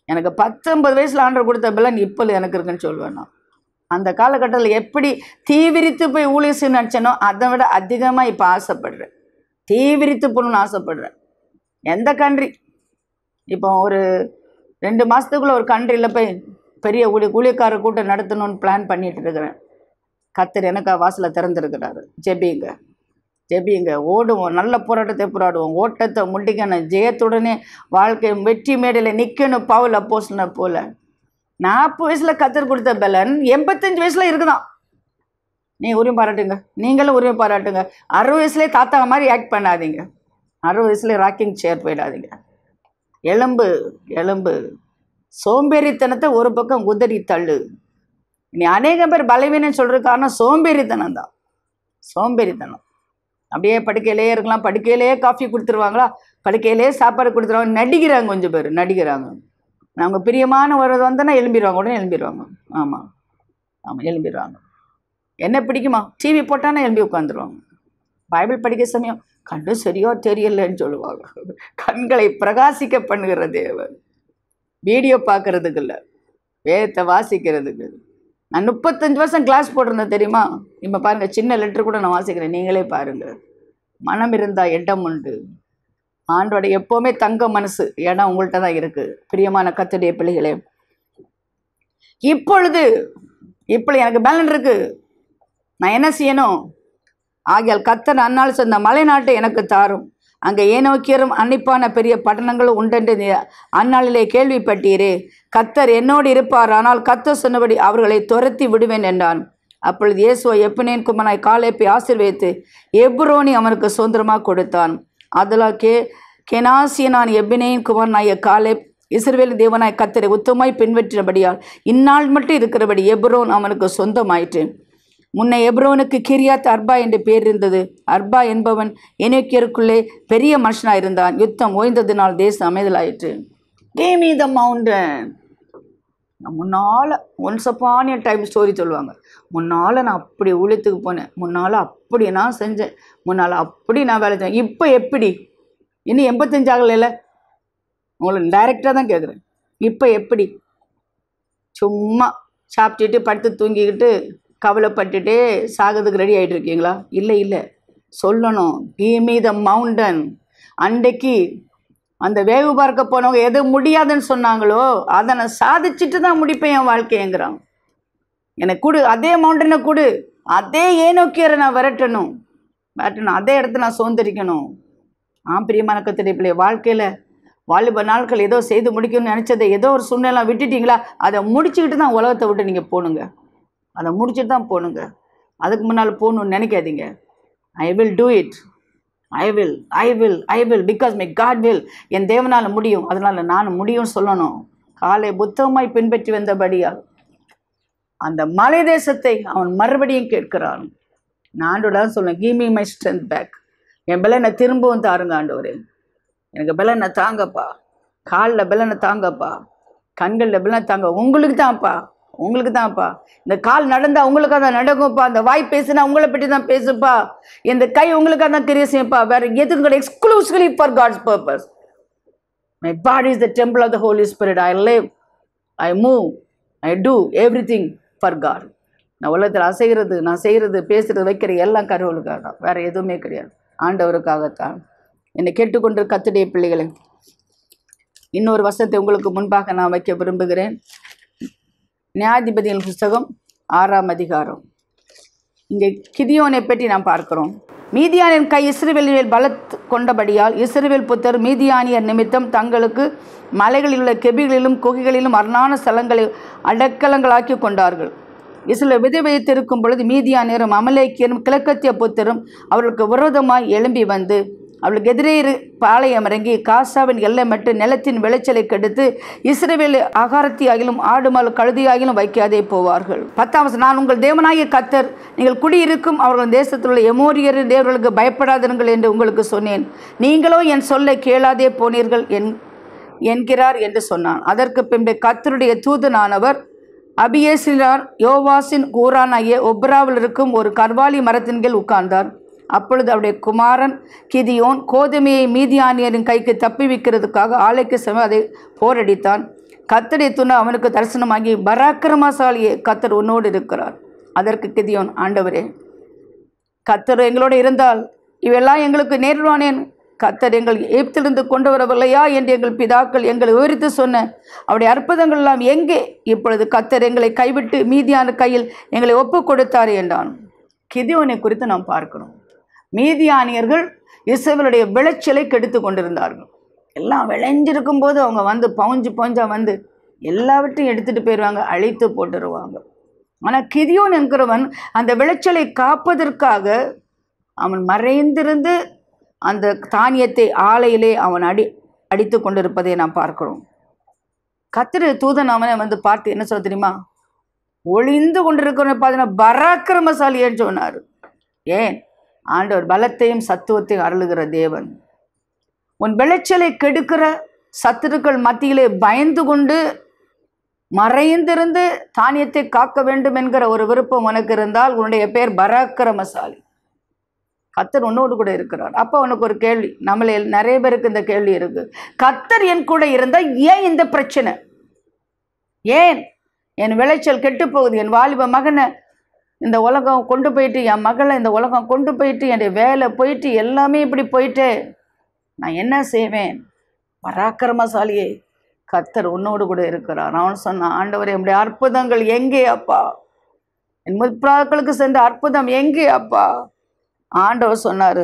[SPEAKER 1] எனக்கு பத்தொன்பது வயசில் ஆண்டர் கொடுத்த பலன் இப்போ எனக்கு இருக்குன்னு சொல்லுவேன் நான் அந்த காலகட்டத்தில் எப்படி தீவிரித்து போய் ஊழியர் செய்ய நினச்சனோ அதை விட அதிகமாக இப்போ ஆசைப்படுறேன் தீவிரித்து போகணும்னு ஆசைப்படுறேன் எந்த கண்ட்ரி இப்போ ஒரு ரெண்டு மாதத்துக்குள்ளே ஒரு கண்ட்ரியில் போய் பெரிய ஊழிய ஊழியக்கார கூட்டம் நடத்தணும்னு பிளான் பண்ணிட்டு இருக்கிறேன் கத்தர் எனக்கு வாசலை திறந்துருக்கிறாரு ஜெபிங்க ஜெபிங்க ஓடுவோம் நல்ல போராட்டத்தை போராடுவோம் ஓட்டத்தை முடிக்கணும் ஜெயத்துடனே வாழ்க்கை வெற்றி மேடையில் நிற்கணும் பவுல் அப்போஸ்ன போல நாற்பது வயசில் கத்தர் கொடுத்த பலன் எண்பத்தஞ்சு வயசில் இருக்குதான் நீ உரிமை பாராட்டுங்க நீங்களும் உரிமை பாராட்டுங்க அறுபது வயசுலேயே தாத்தா மாதிரி ஆக்ட் பண்ணாதீங்க அறுபது வயசுலேயே ராக்கிங் சேர் போயிடாதீங்க எலும்பு எலும்பு சோம்பேறித்தனத்தை ஒரு பக்கம் உதறி தள்ளு நீ அநேக பேர் பலவீனம் சொல்கிற காரணம் சோம்பேறித்தனம் தான் சோம்பேறித்தனம் அப்படியே படுக்கையிலே இருக்கலாம் படுக்கையிலே காஃபி கொடுத்துருவாங்களா படுக்கையிலே சாப்பாடு கொடுத்துருவாங்க நடிக்கிறாங்க கொஞ்சம் பேர் நடிக்கிறாங்க அவங்க பிரியமான ஒரு வந்தோன்னா எழும்பிடுவாங்க உடனே எழும்பிடுவாங்க ஆமாம் ஆமாம் எழும்பிடுவாங்க என்ன பிடிக்குமா டிவி போட்டானா எழும்பி உட்காந்துருவாங்க பைபிள் படிக்க சமயம் கண்டு சரியா தெரியலன்னு சொல்லுவாங்க கண்களை பிரகாசிக்க பண்ணுகிற தேவன் வீடியோ பார்க்கறதுக்கு இல்லை வேதத்தை வாசிக்கிறதுக்கு நான் முப்பத்தஞ்சு வருஷம் கிளாஸ் போட்டிருந்தேன் தெரியுமா இப்போ பாருங்கள் சின்ன லெட்டர் கூட நான் வாசிக்கிறேன் நீங்களே பாருங்கள் மனம் இருந்தால் இடம் உண்டு ஆண்டோட எப்போவுமே தங்க மனசு இடம் உங்கள்கிட்ட தான் இருக்குது பிரியமான கத்துடைய பிள்ளைகளே இப்பொழுது இப்பொழுது எனக்கு பேலன் இருக்குது நான் என்ன செய்யணும் ஆகியால் கத்தர் அந்நாள் சொன்ன மலை நாட்டை எனக்கு தாரும் அங்கே ஏனோக்கியரும் அன்னிப்பான பெரிய பட்டணங்களும் உண்டென்று நீ அந்நாளிலே கேள்விப்பட்டீரே கத்தர் என்னோடு இருப்பார் ஆனால் கத்தர் சொன்னபடி அவர்களை துரத்தி விடுவேன் என்றான் அப்பொழுது இயேசுவை எப்பினேன் குமனாய் காலேப்பை ஆசீர்வதித்து எப்ரோனி அவனுக்கு சுதந்திரமாக கொடுத்தான் அதனால் கே கெனாசியனான் எப்பினேன் குமரனாய காலேப் இஸ்ரவேல் தேவனாய் கத்தரை உத்தமாய் பின்பற்றினபடியால் இந்நாள் மட்டும் இருக்கிறபடி எப்ரோன் அவனுக்கு சொந்தமாயிற்று முன்ன எப்ரோனுக்கு கிரியாத் அர்பா என்று பேர் இருந்தது அர்பா என்பவன் எனக்கியருக்குள்ளே பெரிய மனுஷனாக இருந்தான் யுத்தம் ஓய்ந்ததினால் தேசம் அமைதலாயிற்று கேமி த மவுண்டன் முன்னால் ஒன்ஸ் அப்பானிய டைம் ஸ்டோரி சொல்லுவாங்க முன்னால் நான் அப்படி ஊழியத்துக்கு போனேன் முன்னால் அப்படி நான் செஞ்சேன் முன்னால் அப்படி நான் வேலை செஞ்சேன் இப்போ எப்படி இன்னும் எண்பத்தஞ்சு ஆகலைல்ல உங்களை டைரெக்டாக தான் கேட்குறேன் இப்போ எப்படி சும்மா சாப்பிட்டுட்டு படுத்து தூங்கிக்கிட்டு கவலைப்பட்டுட்டே சாகிறதுக்கு ரெடி ஆகிட்டு இருக்கீங்களா இல்லை இல்லை சொல்லணும் கீமி த மவுண்டன் அன்றைக்கு அந்த வேவு பார்க்க போனவங்க எது முடியாதுன்னு சொன்னாங்களோ அதை நான் சாதிச்சுட்டு தான் முடிப்பேன் என் வாழ்க்கைங்கிறான் எனக்கு கொடு அதே மவுண்டனை கொடு அதே ஏனோக்கியரை நான் விரட்டணும் விரட்டணும் அதே இடத்த நான் சுதந்திரிக்கணும் ஆ பிரியமான கத்திரி பிள்ளை வாழ்க்கையில் வாலிப நாட்கள் ஏதோ செய்து முடிக்கணும்னு நினச்சதை ஏதோ ஒரு சூழ்நிலை விட்டுட்டீங்களா அதை முடிச்சுக்கிட்டு தான் உலகத்தை விட்டு நீங்கள் போகணுங்க அதை முடிச்சுட்டு தான் போகணுங்க அதுக்கு முன்னால் போகணுன்னு நினைக்காதீங்க I will do it I will I will I will because my God will என் தேவனால் முடியும் அதனால் நான் முடியும்னு சொல்லணும் காலை புத்தகமாய் பின்பற்றி வந்தபடியால் அந்த மலை தேசத்தை அவன் மறுபடியும் கேட்கிறான் நான் ஆண்டோட தான் சொல்லுவேன் give me my strength back என் பலனை திரும்பவும் தாருங்க ஆண்டவரே எனக்கு பலனை தாங்கப்பா காலில் பலனை தாங்கப்பா கண்களில் பலனை தாங்க உங்களுக்கு தான்ப்பா உங்களுக்கு தான்ப்பா இந்த கால் நடந்தா உங்களுக்காக தான் நடக்கும்ப்பா இந்த வாய் பேசுனா உங்களை பற்றி தான் பேசுப்பா இந்த கை உங்களுக்காக தான் கிரிய செய்யப்பா வேற எதுவும் கிடையாது exclusively for God's purpose my body is the temple of the Holy Spirit I live I move I do everything for God நான் உலகத்தில் அசைகிறது நான் செய்கிறது பேசுகிறது வைக்கிற எல்லாம் கடவுளுக்காக தான் வேறு எதுவுமே கிடையாது ஆண்டவருக்காகத்தான் என்னை கேட்டுக்கொண்டு கத்துடைய பிள்ளைகளை இன்னொரு வசத்தை உங்களுக்கு முன்பாக நான் வைக்க விரும்புகிறேன் நியாயாதிபதியின் புஸ்தகம் ஆறாம் அதிகாரம் இங்கே கிதியோனை பற்றி நாம் பார்க்கிறோம் மீதியானின் கை இஸ்ரவேலில் பலத் கொண்டபடியால் இஸ்ரவேல் புத்தர் மீதியானியர் நிமித்தம் தங்களுக்கு மலைகளில் உள்ள கெபிகளிலும் குகைகளிலும் அரணான ஸ்தலங்களை அடக்கலங்களாக்கி கொண்டார்கள் இஸ்ரேல் விதை வைத்திருக்கும் பொழுது மீதியானியரும் அமலேக்கியரும் கிழக்கத்திய புத்தரும் அவர்களுக்கு விரோதமாய் எழும்பி வந்து அவளுக்கு எதிரே இரு பாளையம் இறங்கி காசாவின் எல்லை மட்டும் நிலத்தின் விளைச்சலை கெடுத்து இஸ்ரவேல் ஆகாரத்தியாகிலும் ஆடுமால் கழுதியாகிலும் வைக்காதே போவார்கள் பத்தாம் வசனம், நான் உங்கள் தேவனாகிய கத்தர் நீங்கள் குடியிருக்கும் அவர்கள் தேசத்தில் உள்ள எமோரியர் தேவர்களுக்கு பயப்படாதிருங்கள் என்று உங்களுக்கு சொன்னேன் நீங்களோ என் சொல்லை கேளாதே போனீர்கள் என் என்கிறார் என்று சொன்னான் அதற்கு பின்பு கத்தருடைய தூதனானவர் அபியேசினார் யோவாசின் கூரானாகிய ஒப்ராவில் இருக்கும் ஒரு கர்வாலி மரத்தின் கீழ் உட்கார்ந்தார் அப்பொழுது அவருடைய குமாரன் கிதியோன் கோதுமையை மீதியானியரின் கைக்கு தப்பி வைக்கிறதுக்காக ஆலைக்கு செம அதை போரடித்தான் கத்தரை துணை அவனுக்கு தரிசனமாகி பராக்கிரமசாலியே கத்தர் உன்னோடு இருக்கிறார் அதற்கு கிதியோன் ஆண்டவரே கத்தர் எங்களோடு இருந்தால் இவெல்லாம் எங்களுக்கு நேரிடுவானேன் கத்தர் எங்கள் எகிப்திலிருந்து கொண்டு வரவில்லையா என்று எங்கள் பிதாக்கள் எங்களை விவரித்து சொன்ன அவருடைய அற்புதங்கள் எல்லாம் எங்கே இப்பொழுது கத்தர் எங்களை கைவிட்டு மீதியான கையில் எங்களை ஒப்பு கொடுத்தார் என்றான் கிதியோனை குறித்து நாம் பார்க்கணும் மீதியானியர்கள் இசைவனுடைய விளைச்சலை கெடுத்து கொண்டிருந்தார்கள் எல்லாம் விளைஞ்சிருக்கும் போது அவங்க வந்து பவுஞ்சு பவுஞ்சா வந்து எல்லாவற்றையும் எடுத்துட்டு போயிடுவாங்க அழித்து போட்டுருவாங்க ஆனால் கிதியோன் என்கிறவன் அந்த விளைச்சலை காப்பதற்காக அவன் மறைந்திருந்து அந்த தானியத்தை ஆலையிலே அவன் அடி அடித்து கொண்டிருப்பதை நாம் பார்க்கிறோம் கத்திர தூதன் அவனை வந்து பார்த்து என்ன சொல்ல தெரியுமா ஒளிந்து கொண்டிருக்கிறவனை பார்த்தீங்கன்னா பராக்கிரமசாலின்னு சொன்னார் ஏன் ஆண்டவர் பலத்தையும் சத்துவத்தையும் அருளுகிற தேவன் உன் விளைச்சலை கெடுக்கிற சத்துருக்கள் மத்தியிலே பயந்து கொண்டு மறைந்திருந்து தானியத்தை காக்க வேண்டும் என்கிற ஒரு விருப்பம் உனக்கு இருந்தால் உன்னுடைய பேர் பராக்கிரமசாலி கத்தர் உன்னோடு கூட இருக்கிறார் அப்போ உனக்கு ஒரு கேள்வி நம்மள நிறைய பேருக்கு இந்த கேள்வி இருக்கு கத்தர் என் கூட இருந்தால் ஏன் இந்த பிரச்சனை ஏன் என் விளைச்சல் கெட்டு போகுது என் வாலிப மகனை இந்த உலகம் கொண்டு போயிட்டு என் மகளை இந்த உலகம் கொண்டு போயிட்டு என்னுடைய வேலை போயிட்டு எல்லாமே இப்படி போயிட்டு நான் என்ன செய்வேன் பராக்கிரமசாலியே கத்தர் உன்னோடு கூட இருக்கிறார் அவன் சொன்னான் ஆண்டவர் என்னுடைய அற்புதங்கள் எங்கே அப்பா என் முற்பிராக்களுக்கு சென்ற அற்புதம் எங்கே அப்பா ஆண்டவர் சொன்னாரு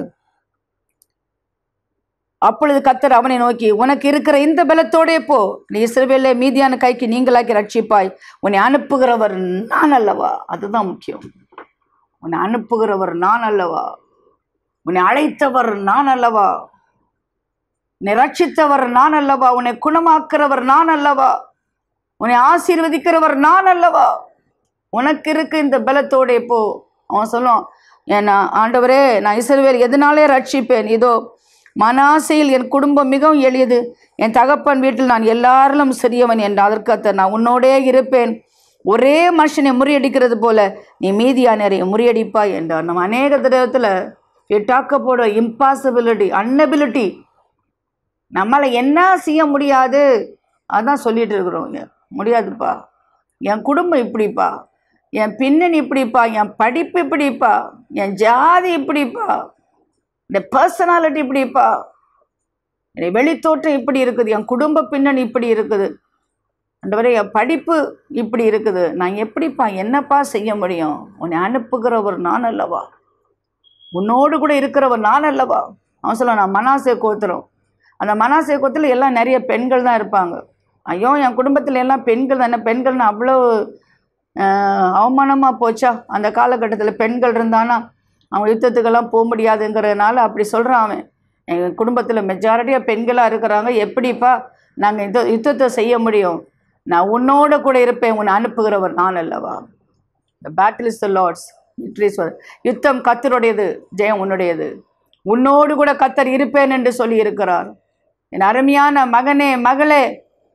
[SPEAKER 1] அப்பொழுது கத்தர் அவனை நோக்கி உனக்கு இருக்கிற இந்த பலத்தோடே போ நீ இஸ்ரவேல மீதியான கைக்கு நீங்களாக்கி ரட்சிப்பாய் உன்னை அனுப்புகிறவர் நான் அல்லவா அதுதான் முக்கியம் உன்னை அனுப்புகிறவர் நான் அல்லவா உன்னை அழைத்தவர் நான் அல்லவா உன்னை ரட்சித்தவர் நான் அல்லவா உன்னை குணமாக்குறவர் நான் அல்லவா உன்னை ஆசீர்வதிக்கிறவர் நான் அல்லவா உனக்கு இருக்கு இந்த பலத்தோடே போ அவன் சொல்லுவான் ஏன்னா ஆண்டவரே நான் இஸ்ரவேல் எதனாலே ரட்சிப்பேன் இதோ மனாசையில் என் குடும்பம் மிகவும் எளியது என் தகப்பன் வீட்டில் நான் எல்லாரிலும் சிறியவன் என்ற அதற்கத்த நான் உன்னோடே இருப்பேன் ஒரே மனுஷனை முறியடிக்கிறது போல நீ மீதியானரை முறியடிப்பாய் என்றார் நம்ம அநேக தடவத்தில் டாக்கப்போட இம்பாசிபிலிட்டி அன்னபிலிட்டி நம்மளை என்ன செய்ய முடியாது அதான் சொல்லிட்டு இருக்கிறோம் இங்க. முடியாதுப்பா என் குடும்பம் இப்படிப்பா என் பின்னணி இப்படிப்பா என் படிப்பு இப்படிப்பா என் ஜாதி இப்படிப்பா இந்த பர்சனாலிட்டி இப்படிப்பா என் வெளித்தோற்றம் இப்படி இருக்குது என் குடும்ப பின்னணி இப்படி இருக்குது ஆண்டவரே என் படிப்பு இப்படி இருக்குது நான் எப்படிப்பா என்னப்பா செய்ய முடியும் உன்னை அனுப்புகிறவர் நான் அல்லவா உன்னோடு கூட இருக்கிறவர் நான் அல்லவா அவன் சொல்ல நான் மனாசே கோத்துறோம் அந்த மனாசே கோத்தில் எல்லாம் நிறைய பெண்கள் தான் இருப்பாங்க ஐயோ என் குடும்பத்தில் எல்லாம் பெண்கள் தானே பெண்கள்னு அவ்வளோ அவமானமாக போச்சா அந்த காலகட்டத்தில் பெண்கள் இருந்தானா அவங்க யுத்தத்துக்கெல்லாம் போக முடியாதுங்கிறதுனால அப்படி சொல்கிறான் அவன் எங்கள் குடும்பத்தில் மெஜாரிட்டியாக பெண்களாக இருக்கிறாங்க எப்படிப்பா நாங்கள் யுத்த யுத்தத்தை செய்ய முடியும் நான் உன்னோட கூட இருப்பேன் உன்னை அனுப்புகிறவர் நான் அல்லவா the battle is the Lord's victories யுத்தம் கத்தருடையது ஜெயம் உன்னுடையது உன்னோடு கூட கத்தர் இருப்பேன் என்று சொல்லி இருக்கிறார் என் அருமையான மகனே மகளே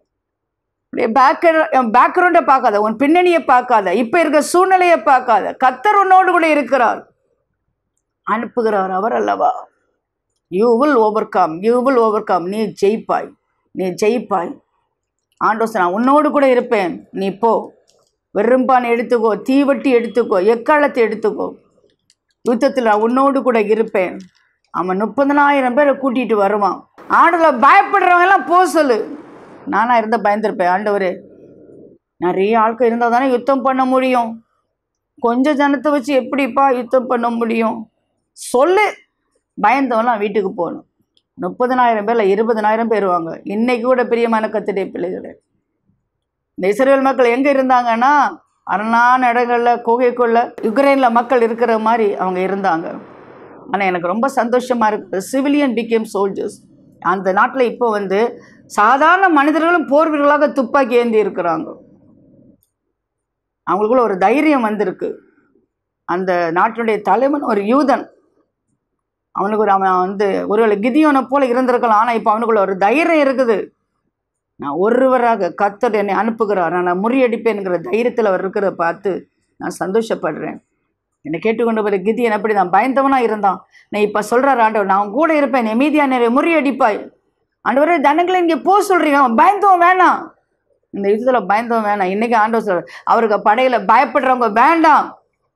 [SPEAKER 1] பேக்ரவுண்டை பார்க்காத உன் பின்னணியை பார்க்காத இப்போ இருக்க சூழ்நிலையை பார்க்காத கத்தர் உன்னோடு கூட இருக்கிறார் அனுப்புகிறார் அவர் அல்லவா you will overcome you will overcome நீ ஜெயிப்பாய் நீ ஜெயிப்பாய் ஆண்டோஸ் நான் உன்னோடு கூட இருப்பேன் நீ போ வெறும்பானை எடுத்துக்கோ தீவட்டி எடுத்துக்கோ எக்காலத்தை எடுத்துக்கோ யுத்தத்தில் நான் உன்னோடு கூட இருப்பேன் அவன் முப்பதனாயிரம் பேரை கூட்டிகிட்டு வருவான் ஆண்டில் பயப்படுறவங்க எல்லாம் போ சொல்லு நானாக இருந்தால் பயந்துருப்பேன் ஆண்டவரே நிறைய ஆட்கள் இருந்தால் தானே யுத்தம் பண்ண முடியும் கொஞ்சம் ஜனத்தை வச்சு எப்படிப்பா யுத்தம் பண்ண முடியும் சொல்லு பயந்தவன்லாம் வீட்டுக்கு போகணும் முப்பதனாயிரம் பேரில் இருபதனாயிரம் பேர் வாங்க இன்னைக்கு கூட பிரியமான கத்திடைய பிள்ளைகளே இந்த இஸ்ரேல் மக்கள் எங்கே இருந்தாங்கன்னா அரணான இடங்களில் குகைக்குள்ள யுக்ரைனில் மக்கள் இருக்கிற மாதிரி அவங்க இருந்தாங்க ஆனால் எனக்கு ரொம்ப சந்தோஷமாக இருக்குது சிவிலியன் பிகேம் சோல்ஜர்ஸ் அந்த நாட்டில் இப்போ வந்து சாதாரண மனிதர்களும் போர் வீரர்களாக துப்பாக்கி ஏந்தி இருக்கிறாங்க அவங்களுக்குள்ள ஒரு தைரியம் வந்திருக்கு அந்த நாட்டினுடைய தலைவன் ஒரு யூதன் அவனுக்கு ஒரு அவன் வந்து ஒருவேளை கிதியோனை போல இருந்திருக்கலாம் ஆனால் இப்போ அவனுக்குள்ள ஒரு தைரியம் இருக்குது நான் ஒருவராக கத்தர் என்னை அனுப்புகிறார் நான் முறியடிப்பேன்ங்கிற தைரியத்தில் அவர் இருக்கிறத பார்த்து நான் சந்தோஷப்படுறேன் என்னை கேட்டுக்கொண்டு வர கிதியன் அப்படி தான் பயந்தவனாக இருந்தான் நான் இப்போ சொல்கிறார் ஆண்டவர் நான் உன் கூட இருப்பேன் நீ மீதியா நிறைய முறியடிப்பாய் ஆண்டவரே தனங்களை இங்கே போக சொல்கிறீங்க அவன் பயந்தவன் வேணாம் இந்த யுத்தத்தில் பயந்தவன் வேணாம் இன்னைக்கு ஆண்டவர் சொல்ற அவருக்கு படையில பயப்படுறவங்க வேண்டாம்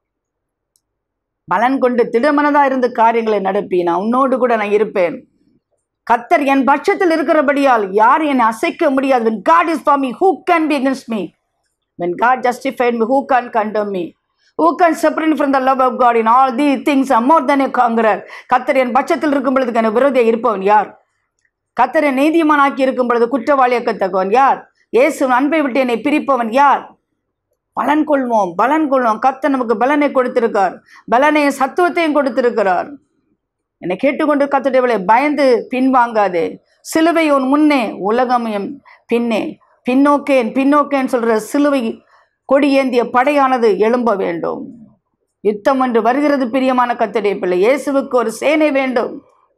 [SPEAKER 1] பலன் கொண்டு திடமனதா இருந்து காரியங்களை நடப்பி நான் உன்னோடு கூட நான் இருப்பேன் கத்தர் என் பட்சத்தில் இருக்கிறபடியால் யார் என்னை அசைக்க முடியாது when god is for me who can be against me when god justified me who can condemn me who can separate me from the love of god in all these things are more than a conqueror கத்தர் என் பட்சத்தில் இருக்கும் பொழுது எனக்கு விரோதியாக இருப்பவன் யார் கத்தரை நீதிமானாக்கி இருக்கும் பொழுது குற்றவாளியாக்கத்தக்கவன் யார் இயேசு அன்பை விட்டு என்னை பிரிப்பவன் யார் பலன் கொள்வோம் பலன் கொள்வோம் கத்த நமக்கு பலனை கொடுத்திருக்கார் பலனையும் சத்துவத்தையும் கொடுத்திருக்கிறார் என்னை கேட்டுக்கொண்டு கத்துட்டவளை பயந்து பின்வாங்காதே சிலுவை உன் முன்னே உலகம் என் பின்னே பின்னோக்கேன் பின்னோக்கேன்னு சொல்ற சிலுவை கொடியேந்திய படையானது எழும்ப வேண்டும் யுத்தம் என்று வருகிறது பிரியமான கத்தடைய பிள்ளை இயேசுவுக்கு ஒரு சேனை வேண்டும்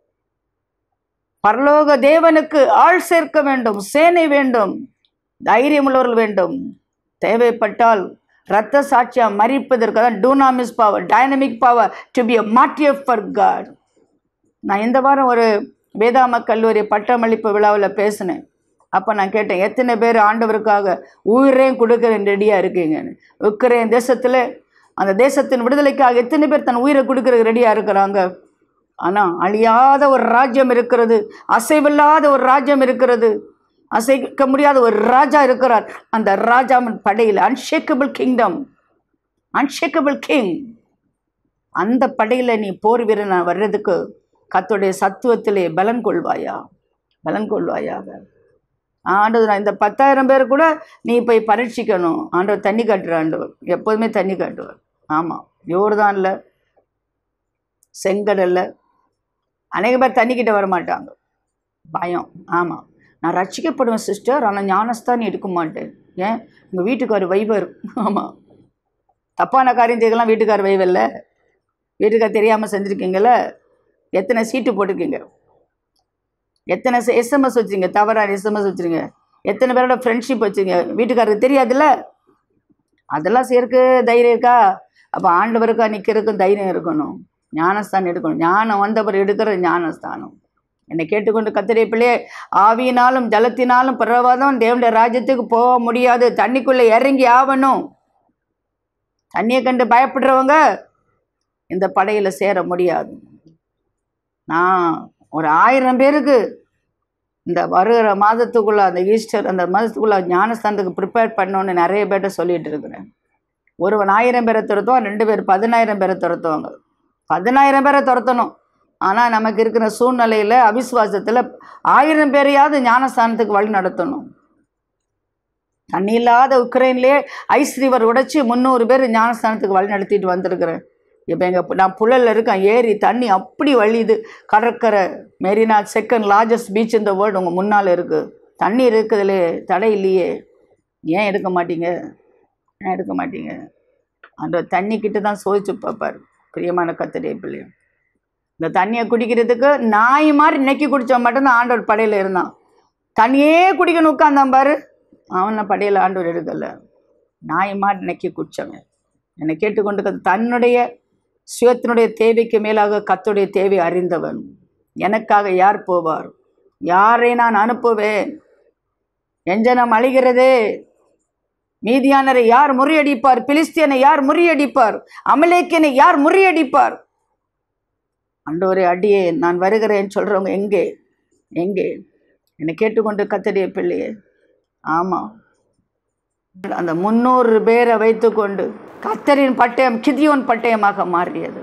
[SPEAKER 1] பரலோக தேவனுக்கு ஆள் சேர்க்க வேண்டும் சேனை வேண்டும் தைரியமுள்ளவர்கள் வேண்டும் தேவைப்பட்டால் இரத்த சாட்சியா மறிப்பதற்கு தான் டூனாமிஸ் power dynamic power to be a martyr for God நான் இந்த வாரம் ஒரு வேதாம கல்லூரி பட்டமளிப்பு விழாவில் பேசினேன் அப்போ நான் கேட்டேன் எத்தனை பேர் ஆண்டவருக்காக உயிரையும் கொடுக்குறேன் ரெடியாக இருக்கீங்கன்னு உக்ரைன் தேசத்தில் அந்த தேசத்தின் விடுதலைக்காக எத்தனை பேர் தன் உயிரை கொடுக்கறதுக்கு ரெடியாக இருக்கிறாங்க ஆனால் அழியாத ஒரு ராஜ்யம் இருக்கிறது அசைவில்லாத ஒரு ராஜ்யம் இருக்கிறது அசைக்க முடியாத ஒரு ராஜா இருக்கிறார் அந்த ராஜாவின் படையில் அன்ஷேக்கபிள் கிங்டம் அன்ஷேக்கபிள் கிங் அந்த படையில் நீ போர் வீரனா வர்றதுக்கு கத்துடைய சத்துவத்திலே பலன் கொள்வாயா பலன் கொள்வாயாக ஆண்டவர் நான் இந்த பத்தாயிரம் பேர் கூட நீ போய் பரீட்சிக்கணும் ஆண்டவர் தண்ணி காட்டுற ஆண்டவர் எப்போதுமே தண்ணி காட்டுவார் ஆமாம் யோர்தானில் செங்கடலில் அநேக பேர் தண்ணிக்கிட்ட வர மாட்டாங்க பயம் ஆமாம் நான் ரட்சிக்கப்படுவேன் சிஸ்டர் ஆனால் ஞானஸ்தான் எடுக்க மாட்டேன் ஏன் உங்கள் வீட்டுக்கார் வைவர் ஆமாம் தப்பான காரியம் செய்யலாம் வீட்டுக்கார் வைவல்ல வீட்டுக்கார் தெரியாமல் செஞ்சுருக்கீங்கள எத்தனை சீட்டு போட்டிருக்கீங்க எத்தனை எஸ்எம்எஸ் வச்சுருங்க தவறான எஸ்எம்எஸ் வச்சுருங்க எத்தனை பேரோட ஃப்ரெண்ட்ஷிப் வச்சுருங்க வீட்டுக்காரருக்கு தெரியாதுல்ல அதெல்லாம் சேர்க்க தைரியம் இருக்கா அப்போ ஆண்டவருக்கா நிற்கிறதுக்கும் தைரியம் இருக்கணும் ஞானஸ்தானம் எடுக்கணும் ஞானம் வந்தவர் எடுக்கிற ஞானஸ்தானம் என்னை கேட்டுக்கொண்டு கத்திரிய பிள்ளையே ஆவியினாலும் ஜலத்தினாலும் பிரவாதம் தேவனுடைய ராஜ்யத்துக்கு போக முடியாது தண்ணிக்குள்ளே இறங்கி ஆகணும் தண்ணியை கண்டு பயப்படுறவங்க இந்த படையில் சேர முடியாது நான் ஒரு ஆயிரம் பேருக்கு இந்த வருகிற மாதத்துக்குள்ளே அந்த ஈஸ்டர் அந்த மாதத்துக்குள்ளே ஞானஸ்தானத்துக்கு ப்ரிப்பேர் பண்ணணுன்னு நிறைய பேர்ட்ட சொல்லிட்டு இருக்கிறேன் ஒருவன் ஆயிரம் பேரை துரத்துவான் ரெண்டு பேர் பதினாயிரம் பேரை துரத்துவாங்க பதினாயிரம் பேரை துரத்தணும் ஆனால் நமக்கு இருக்கிற சூழ்நிலையில் அவிசுவாசத்தில் ஆயிரம் பேரையாவது ஞானஸ்தானத்துக்கு வழி நடத்தணும் தண்ணி இல்லாத உக்ரைன்லேயே ஐஸ் ரிவர் உடைச்சி முந்நூறு பேர் ஞானஸ்தானத்துக்கு வழி நடத்திட்டு வந்திருக்கிறேன் இப்போ எங்கள் நான் புழலில் இருக்கேன் ஏரி தண்ணி அப்படி வழியுது கடற்கரை மெரினா செகண்ட் லார்ஜஸ்ட் பீச் இந்த வேர்ல்டு உங்கள் முன்னால் இருக்குது தண்ணி இருக்குதுலே தடை இல்லையே ஏன் எடுக்க மாட்டீங்க ஏன் எடுக்க மாட்டீங்க அந்த தண்ணி கிட்ட தான் சோதிச்சு பார்ப்பார் பிரியமான கத்தடைய பிள்ளையும் இந்த தண்ணியை குடிக்கிறதுக்கு நாய் மாதிரி நெக்கி குடித்தா மட்டும்தான் ஆண்டவர் படையில் இருந்தான் தண்ணியே குடிக்கணும் உட்காந்தான் பாரு அவனை படையில் ஆண்டவர் எடுக்கலை நாய் மாதிரி நெக்கி குடித்தவன் என்னை கேட்டுக்கொண்டு தன்னுடைய சுயத்தினுடைய தேவைக்கு மேலாக கத்துடைய தேவை அறிந்தவன் எனக்காக யார் போவார் யாரை நான் அனுப்புவேன் எஞ்சனம் அழிகிறதே மீதியானரை யார் முறியடிப்பார் பிலிஸ்தியனை யார் முறியடிப்பார் அமலேக்கியனை யார் முறியடிப்பார் அண்டோரே அடியே நான் வருகிறேன் சொல்கிறவங்க எங்கே எங்கே என்னை கேட்டுக்கொண்டு கத்தடிய பிள்ளையே ஆமாம் அந்த முன்னூறு பேரை வைத்துக்கொண்டு கத்தரின் பட்டயம் கிதியோன் பட்டயமாக மாறியது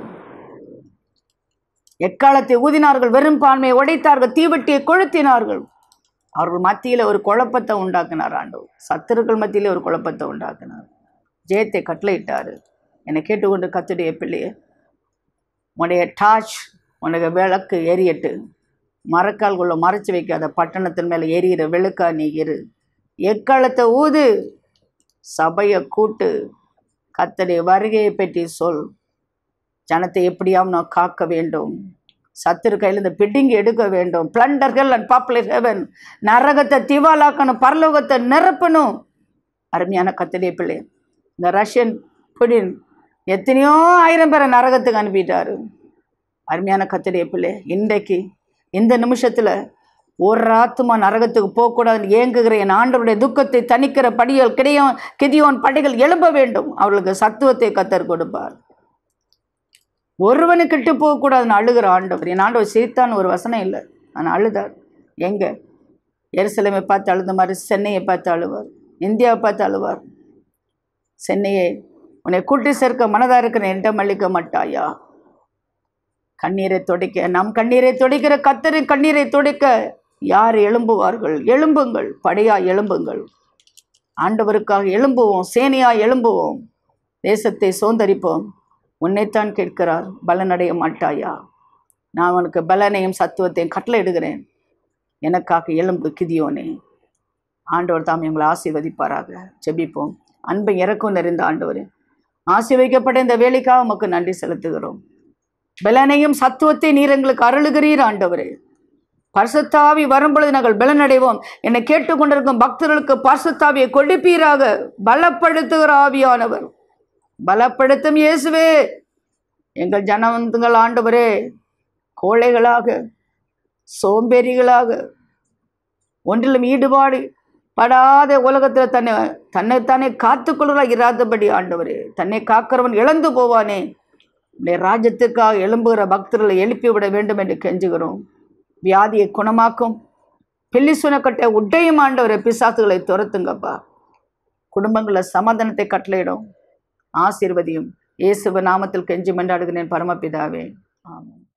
[SPEAKER 1] எக்காலத்தை ஊதினார்கள் வெறும் பான்மையை உடைத்தார்கள் தீவட்டியை கொளுத்தினார்கள் அவர்கள் மத்தியில் ஒரு குழப்பத்தை உண்டாக்கினார் ஆண்டவர் சத்துருக்கள் மத்தியில் ஒரு குழப்பத்தை உண்டாக்கினார் ஜெயத்தை கட்டளையிட்டார் என்னை கேட்டுக்கொண்டு கத்துடைய பிள்ளையே உன்னுடைய டார்ச் உனக்கு விளக்கு எரியட்டு மரக்கால்குள்ள மறைச்சி வைக்காத பட்டணத்தின் மேலே எரியிற விளக்கா நீ இரு எக்காலத்தை ஊது சபையை கூட்டு கத்தடைய வருகையை பற்றி சொல் ஜனத்தை எப்படியாவது நான் காக்க வேண்டும் சத்துரு கையில் இந்த பிட்டிங்கி எடுக்க வேண்டும் பிளண்டர்கள் அண்ட் பாப்புலர் ஹெவன் நரகத்தை திவாலாக்கணும் பரலோகத்தை நிரப்பணும் அருமையான கத்தடைய பிள்ளை இந்த ரஷ்யன் புடின் எத்தனையோ ஆயிரம் பேரை நரகத்துக்கு அனுப்பிட்டாரு அருமையான கத்தடைய பிள்ளை இன்றைக்கு இந்த நிமிஷத்தில் ஒரு ஆத்துமா நரகத்துக்கு போகக்கூடாதுன்னு ஏங்குகிற என் ஆண்டவருடைய துக்கத்தை தணிக்கிற படிகள் கிடையும் கிதியோன் படைகள் எழும்ப வேண்டும் அவர்களுக்கு சத்துவத்தை கத்தர் கொடுப்பார் ஒருவனு கிட்டு போகக்கூடாதுன்னு அழுகிற ஆண்டவர் என் ஆண்டவர் சிரித்தான் ஒரு வசனம் இல்லை நான் அழுதார் எங்க எருசலேமை பார்த்து அழுத மாதிரி சென்னையை பார்த்து அழுவார் இந்தியாவை பார்த்து அழுவார் சென்னையை உன்னை கூட்டி சேர்க்க மனதா இருக்கிற என்கிட்ட மல்லிக்க மாட்டாயா கண்ணீரை துடைக்க நம் கண்ணீரை துடைக்கிற கத்தரின் கண்ணீரை துடைக்க யார் எழும்புவார்கள் எழும்புங்கள் படையா எழும்புங்கள் ஆண்டவருக்காக எழும்புவோம் சேனையா எழும்புவோம் தேசத்தை சோந்தரிப்போம் உன்னைத்தான் கேட்கிறார் பலனடைய மாட்டாயா நான் உனக்கு பலனையும் சத்துவத்தையும் கட்டளையிடுகிறேன் எனக்காக எலும்பு கிதியோனே ஆண்டவர் தாம் எங்களை ஆசீர்வதிப்பாராக ஜெபிப்போம் அன்பை இறக்கும் நிறைந்த ஆண்டவரே ஆசீர்வதிக்கப்பட்ட இந்த வேலைக்காக உமக்கு நன்றி செலுத்துகிறோம் பலனையும் சத்துவத்தை நீர் எங்களுக்கு அருளுகிறீர் ஆண்டவரே பரிசுத்தாவி வரும்பொழுது நாங்கள் பலனடைவோம் என்னை கேட்டுக்கொண்டிருக்கும் பக்தர்களுக்கு பரிசுத்தாவியை கொடுப்பீராக பலப்படுத்துகிற ஆவியானவர் பலப்படுத்தும் இயேசுவே எங்கள் ஜனவந்துங்கள் ஆண்டவரே கோழைகளாக சோம்பேறிகளாக ஒன்றிலும் ஈடுபாடு படாத உலகத்தில் தன்னை தன்னைத்தானே காத்துக்கொள்கிறா இராதபடி ஆண்டவரே தன்னை காக்கிறவன் இழந்து போவானே உடைய ராஜ்யத்திற்காக எழும்புகிற பக்தர்களை எழுப்பிவிட வேண்டும் என்று கெஞ்சுகிறோம் வியாதியை குணமாக்கும் பில்லி சுனக்கட்டை உட்டையும் ஆண்டவரை பிசாசுகளை துரத்துங்கப்பா குடும்பங்களில் சமாதானத்தை கட்டளையிடும் ஆசீர்வதியும் இயேசுவ நாமத்தில் கெஞ்சி மன்றாடுகிறேன் பரமபிதாவே ஆமாம்